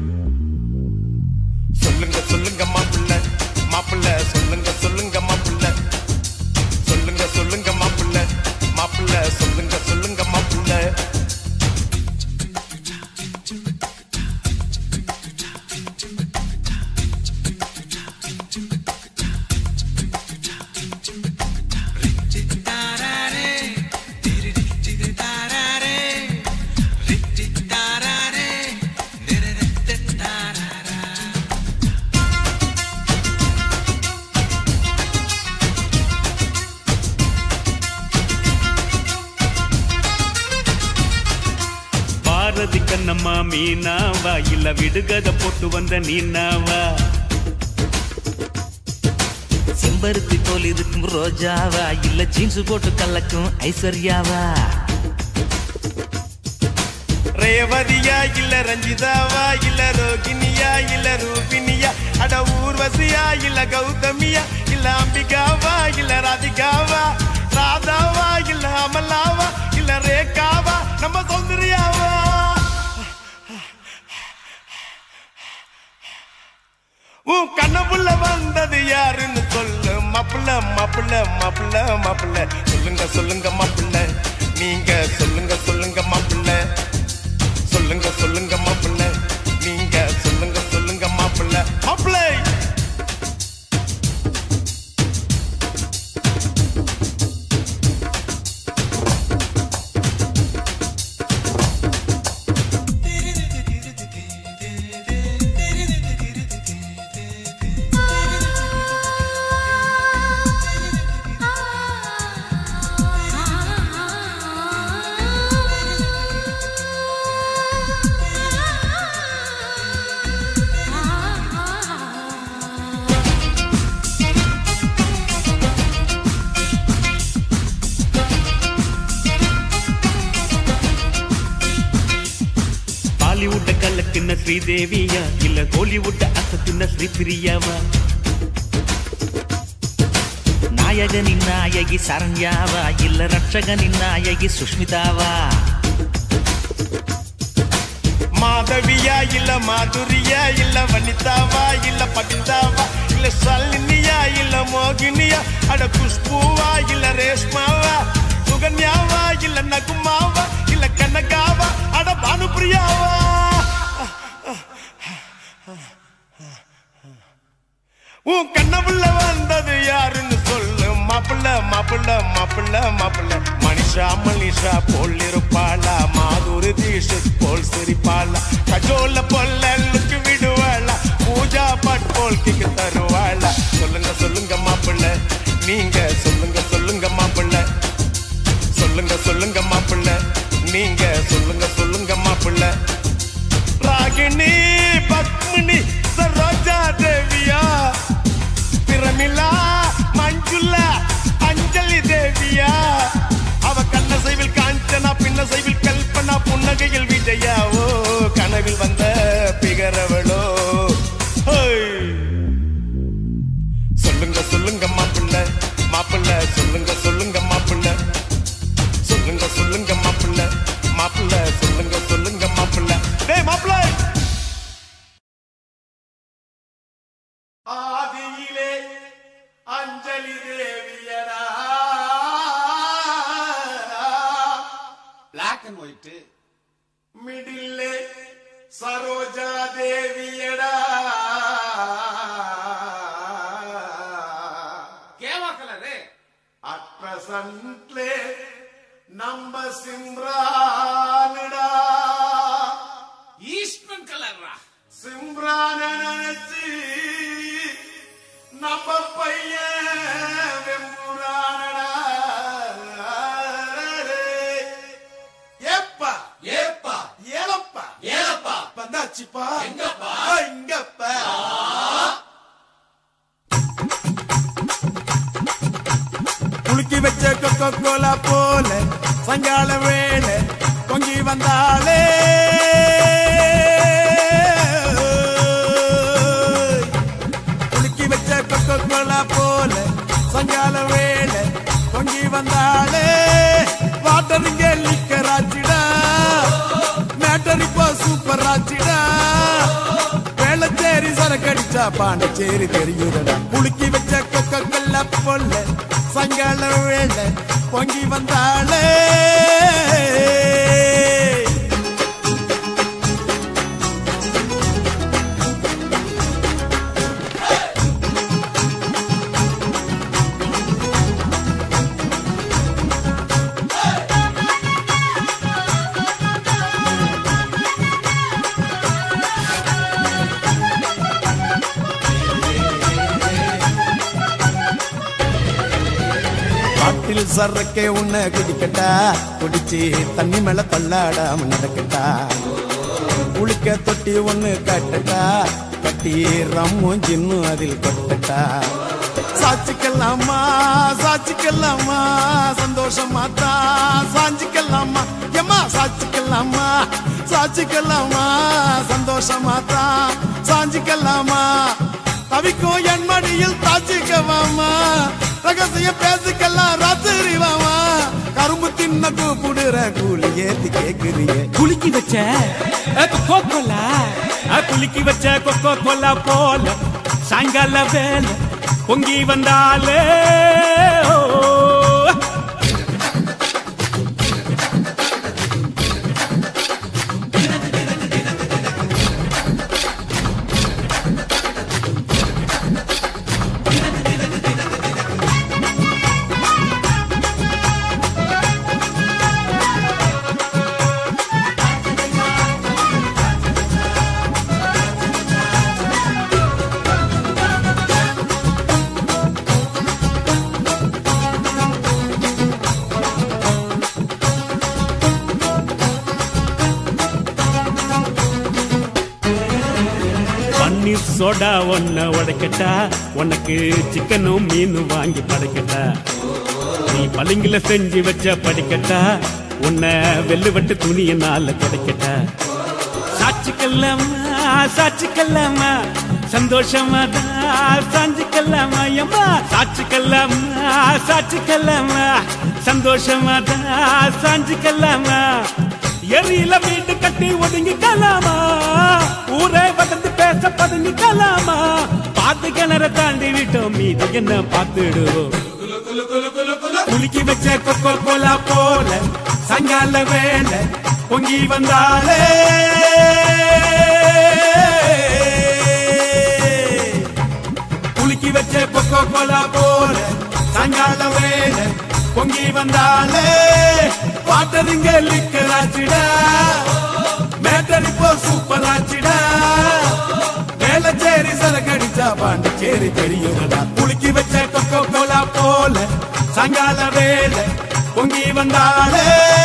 சொல்லுங்க சொல்லுங்க மாப்பிள்ள மாப்பிள்ள சொல்லுங்க சொல்லுங்க மாப்பிள்ள சொல்லுங்க சொல்லுங்க மாப்பிள்ள மாப்பிள்ள சொல்லுங்க சொல்லுங்க மாப்பிள்ள பாரதி கண்ணம்மா மீனாவா இல்ல விடுகதை போட்டு வந்த நீனாவா செம்பருத்தி போல் இருக்கும் ரோஜாவா இல்ல ஜீன்ஸ் போட்டு கலக்கும் ஐஸ்வர்யாவா ரேவதியா இல்ல ரஞ்சிதாவா இல்ல ரோகிணியா இல்ல ரூபினியா அட ஊர்வசியா இல்ல கௌதமியா இல்ல அம்பிகாவா இல்ல ராதிகாவா ராதாவா இல்ல அமலாவா இல்ல ரேகாவா நம்ம சௌந்தர்யாவா உன் கண்ணப்புள்ள வந்தது யாருன்னு சொல்லு மாப்பிள்ள மாப்பிள்ள மாப்பிள்ள மாப்பிள்ள சொல்லுங்க சொல்லுங்க மாப்பிள்ள நீங்க சொல்லுங்க சொல்லுங்க மாப்பிள்ள சொல்லுங்க சொல்லுங்க மாப்பிள்ள நீங்க சொல்லுங்க சொல்லுங்க மாப்பிள்ள மாப்பிள்ள பாலிவுட்ட கலக்குன ஸ்ரீதேவியா இல்ல கோலிவுட்ட அசத்துன ஸ்ரீபிரியாவா நாயகனின் நாயகி சரண்யாவா இல்ல ரட்சகனின் நாயகி சுஷ்மிதாவா மாதவியா இல்ல மாதுரியா இல்ல வனிதாவா இல்ல பபிதாவா இல்ல சல்லினியா இல்ல மோகினியா அட குஷ்பூவா இல்ல ரேஷ்மாவா சுகன்யாவா இல்ல நகுமாவா இல்ல கனகாவா அட பானுப்பிரியாவா உன் கண்ணப்புள்ள வந்தது யாருன்னு சொல்லு மாப்பிள்ள மாப்பிள்ள மாப்பிள்ள மாப்பிள்ள மனிஷா மனிஷா போல் இருப்பாளா மாதுரி தீஷித் போல் சிரிப்பாளா கஜோல பொல்லுக்கு விடுவாளா பூஜா பட் போல் கிக்கு தருவாளா சொல்லுங்க சொல்லுங்க மாப்பிள்ள நீங்க சொல்லுங்க சொல்லுங்க மாப்பிள்ள சொல்லுங்க சொல்லுங்க மாப்பிள்ள நீங்க சொல்லுங்க சொல்லுங்க மாப்பிள்ள ராகினி பத்மினி சரோஜா தேவியா பிரமிளா மஞ்சுளா அஞ்சலி தேவியா அவ கண்ண சைவில் காஞ்சனா பின்ன சைவில் கல்பனா புன்னகையில் விஜயாவோ கனவில் வந்த பிகரவளோ ஹோய். சொல்லுங்க சொல்லுங்க மாப்பிள்ள மாப்பிள்ள சொல்லுங்க சொல்லுங்க மாப்பிள்ள சொல்லுங்க சொல்லுங்க மாப்பிள்ள மாப்பிள்ள சொல்லுங்க சொல்லுங்க மாப்பிள்ள டேய் மாப்பிள்ள தேவியடா கேவா கலரு அட் பிரசன்ட்லே நம்ம சிம்ரானுடா ஈஸ்ட்மன் கலர்ரா சிம்ரான நினைச்சு நம்ம பையன் வெம்புரானடா ஏப்பா ஏப்பா ஏலப்பா ஏலப்பா வந்தாச்சுப்பா எங்கப்பா இங்கப்பா குலுக்கி வச்ச கொக்கோ கோலா போல சங்கால வேலை பொங்கி வந்தாலே குலுக்கி வச்ச கொக்கோ கோலா போல சங்கால வேலை பொங்கி வந்தாலே வாட்டருங்க லிக்கர் ஆச்சுடா மேட்டர் இப்போ சூப்பர் ஆச்சுடா வேளச்சேரி சரக்கடிச்சா பாண்டச்சேரி தெரியுதடா குலுக்கி வச்ச கொக்கோ கோலா போல சங்கால வேலை பொங்கி வந்தாலே காட்டில் சரக்கே உன்னை குடிக்கட்டா குடிச்சு தண்ணி மேல தள்ளாடாம நடக்கட்டா குளிக்க தொட்டி ஒண்ணு கட்டட்டா கட்டி ரம்மும் ஜின்னும் அதில் கொட்டட்டா சாச்சிக்கலாமா சாச்சிக்கலாமா சந்தோஷமா தான் சாஞ்சிக்கலாமா எம்மா சாச்சிக்கலாமா சாச்சிக்கலாமா சந்தோஷமா தான் சாஞ்சிக்கலாமா தவிக்கும் என் மடியில் தாச்சிக்கவாமா ரகசியம் பேசிக்கலாம் ராத்திரி வாமா கரும்பு தின்ன கூப்பிடுற கூலி ஏத்தி கேக்குறிய குலுக்கி வச்ச கொக்கோ கோலா குலுக்கி வச்ச கொக்கோ கோலா போல சாயங்கால வேலை பொங்கி வந்தாலே ஓ. பன்னீர் சோடா ஒன்ன உடைக்கட்டா உனக்கு சிக்கனும் மீனும் வாங்கி படைக்கட்டா நீ பளிங்குல செஞ்சு வச்ச படிக்கட்டா உன்னை வெள்ளுவட்டு துணியினால கிடைக்கட்டா சாட்சிக்கல்லாமா சாட்சிக்கல்லாமா சந்தோஷமா தான் சாஞ்சிக்கல்லாமா எம்மா சாட்சிக்கல்லாமா சாட்சிக்கல்லாமா சந்தோஷமா தான் சாஞ்சிக்கல்லாமா எரியில வீடு கட்டி ஒதுங்கிக்கலாமா ஊரே வளர்ந்து பேச பதுங்கிக்கலாமா பாத்து கிணற தாண்டி விட்டோம் மீது என்ன பார்த்துடுவோம் குலுக்கி வச்ச கொக்கோ கோலா போல சங்கால வேலை பொங்கி வந்தாலே குலுக்கி வச்ச கொக்கோ கோலா போல சங்கால வேலை பொங்கி வந்தாலே வாட்டருங்க லிக்கர் ஆச்சுடா மேட்டர் இப்போ சூப்பர் ஆச்சுடா வேளச்சேரி சரக்கடிச்சா பாண்டிச்சேரி தெரியுமடா குலுக்கி வச்ச கொக்கோ கோலா போல சங்கால வேலை பொங்கி வந்தாலே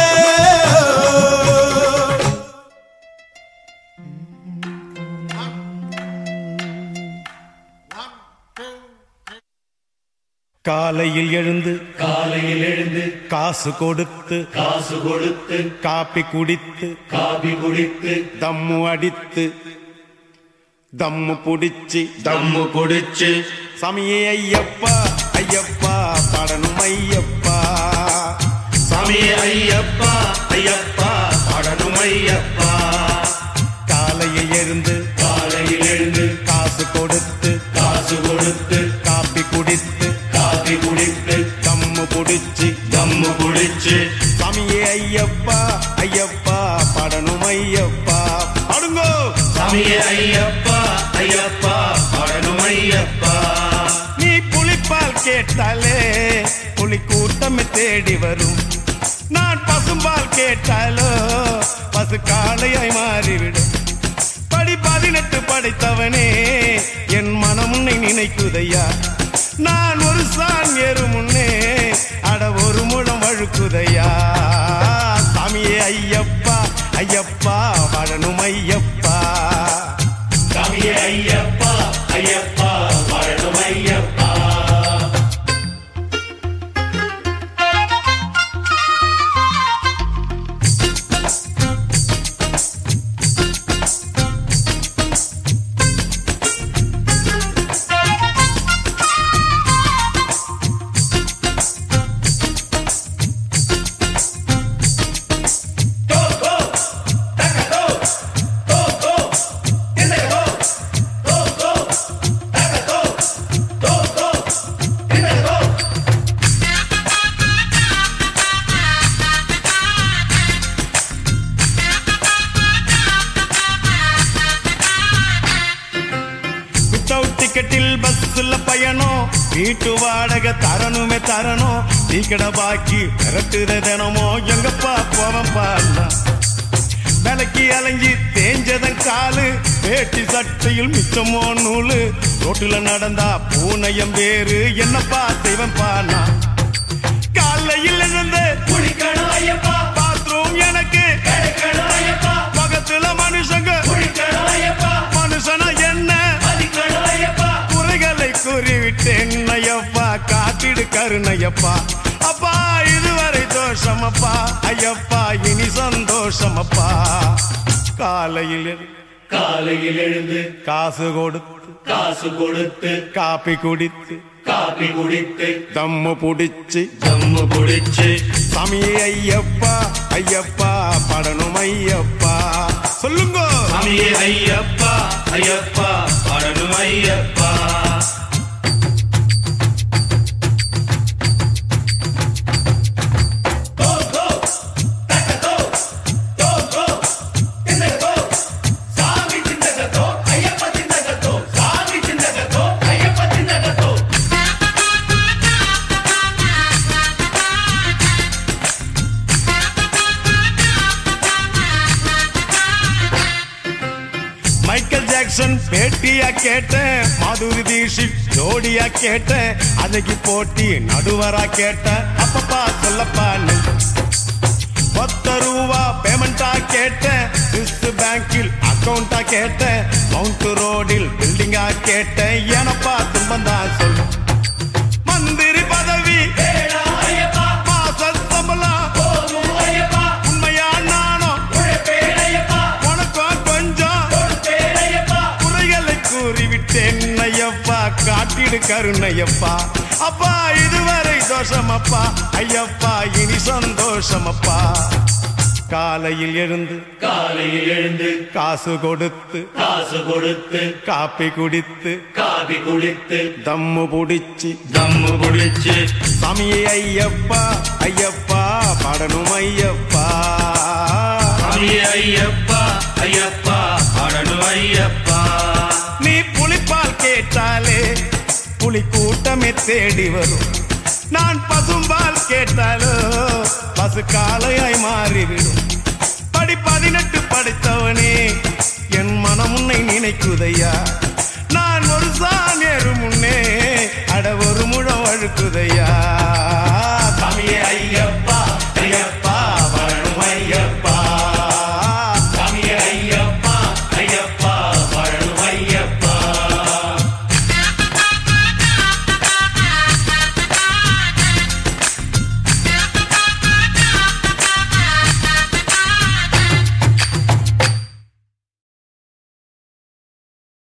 காலையில் எழுந்து காலையில் எழுந்து காசு கொடுத்து காசு கொடுத்து காப்பி குடித்து காபி குடித்து தம்மு அடித்து தம்மு புடிச்சு தம்மு குடிச்சு சமியே ஐயப்பா ஐயப்பா பாடணும் ஐயப்பா சாமியே ஐயப்பா ஐயப்பா பாடணும் ஐயப்பா காலையில் எழுந்து காலையில் எழுந்து காசு கொடுத்து காசு கொடுத்து காப்பி குடித்து காபி குடித்து தம்மு புடிச்சு தம்மு குடிச்சு சாமியே ஐயப்பா ஐயப்பா பாடணும் ஐயப்பா பாடுங்கோ சாமியே ஐயப்பா ஐயப்பா பாடணும் ஐயப்பா நீ புலிப்பால் கேட்டாலே புலி கூட்டமே தேடி வரும் நான் பசும்பால் கேட்டாலோ பசு காளையாய் மாறிவிடும் படி பதினெட்டு படைத்தவனே என் மனம் உன்னை நினைக்குதையா நான் ஒரு சான் ஏறு முன்னே அட ஒரு முழம் வழுக்குதையா சாமியே ஐயப்பா ஐயப்பா வாழணும் ஐயப்பா சாமியே ஐயப்பா ஐயப்பா வாழணும் ஐயப்பா வித்தவுட் டிக்கெட்டில் பஸ்ல பயணம் வீட்டு வாடகை தரணுமே தரணும் டீக்கடை பாக்கி மிரட்டுத தினமோ எங்கப்பா போவன் பாருந்தா விலைக்கு அலைஞ்சி தேஞ்சதன் காலு வேட்டி சட்டையில் மிச்சமோ நூலு ரோட்டுல நடந்தா பூனையம் வேறு என்னப்பா செய்வன் பானா காலையில் இருந்து குளிக்கணும் ஐயப்பா பாத்ரூம் எனக்கு கிடைக்கணும் ஐயப்பா பக்கத்துல மனுஷங்க குளிக்கணும் ஐயப்பா மனுஷனா என்ன மதிக்கணும் ஐயப்பா குறைகளை கூறிவிட்டேன் ஐயப்பா காத்திடு கருணையப்பா அப்பா இதுவரை தோஷமப்பா ஐயப்பா இனி சந்தோஷமப்பா காலையில் எழு- காலையில் எழுந்து காசு கொடுத்து காசு கொடுத்து காப்பி குடித்து காபி குடித்து தம்மு புடிச்சு தம்மு குடிச்சு சாமி ஐயப்பா ஐயப்பா படணும் ஐயப்பா சொல்லுங்க சாமியே ஐயப்பா ஐயப்பா பாடணும் ஐயப்பா சாமி சிந்தகத்தோ ஐயப்ப சிந்தகத்தோ சாமி சிந்தகத்தோ ஐயப்ப சிந்தகத்தோ மைக்கேல் ஜாக்சன் பேட்டியா கேட்டேன் மாதுரி தீஷித் ஜோடியா கேட்டேன் அன்னைக்கு போட்டி நடுவரா கேட்டேன் அப்பப்பா சொல்லப்பா நீ. பத்து ரூபா பேமெண்டா கேட்டேன் சுவிஸ் பேங்கில் அக்கவுண்டா கேட்டேன் மவுண்ட் ரோடில் பில்டிங்கா கேட்டேன் எனப்பா துன்பந்தா சொல் மந்திரி பதவி வேணா ஐயப்பா மாச சம்பளம் போதும் ஐயப்பா உண்மையா நானும் உழைப்பேன் ஐயப்பா உனக்கும் கொஞ்சம் கொடுப்பேன் ஐயப்பா குறைகளை கூறிவிட்டேன் ஐயப்பா காட்டிடு கருணையப்பா அப்பா இதுவரை தோஷமப்பா ஐயப்பா இனி சந்தோஷமப்பா காலையில் எழுந்து காலையில் எழுந்து காசு கொடுத்து காசு கொடுத்து காப்பி குடித்து காபி குடித்து தம்மு புடிச்சு தம்மு குடிச்சு சாமியே ஐயப்பா ஐயப்பா பாடணும் ஐயப்பா சாமியே ஐயப்பா ஐயப்பா பாடணும் ஐயப்பா நீ புலிப்பால் கேட்டாலே புலி கூட்டமே தேடி வரும் நான் பசும்பால் கேட்டாலோ பசு காளையாய் மாறிவிடும் படி பதினெட்டு படித்தவனே என் மனம் உன்னை நினைக்குதையா நான் ஒரு சாணியரு முன்னே அட ஒரு முழம் வழுக்குதையா சாமியே ஐயா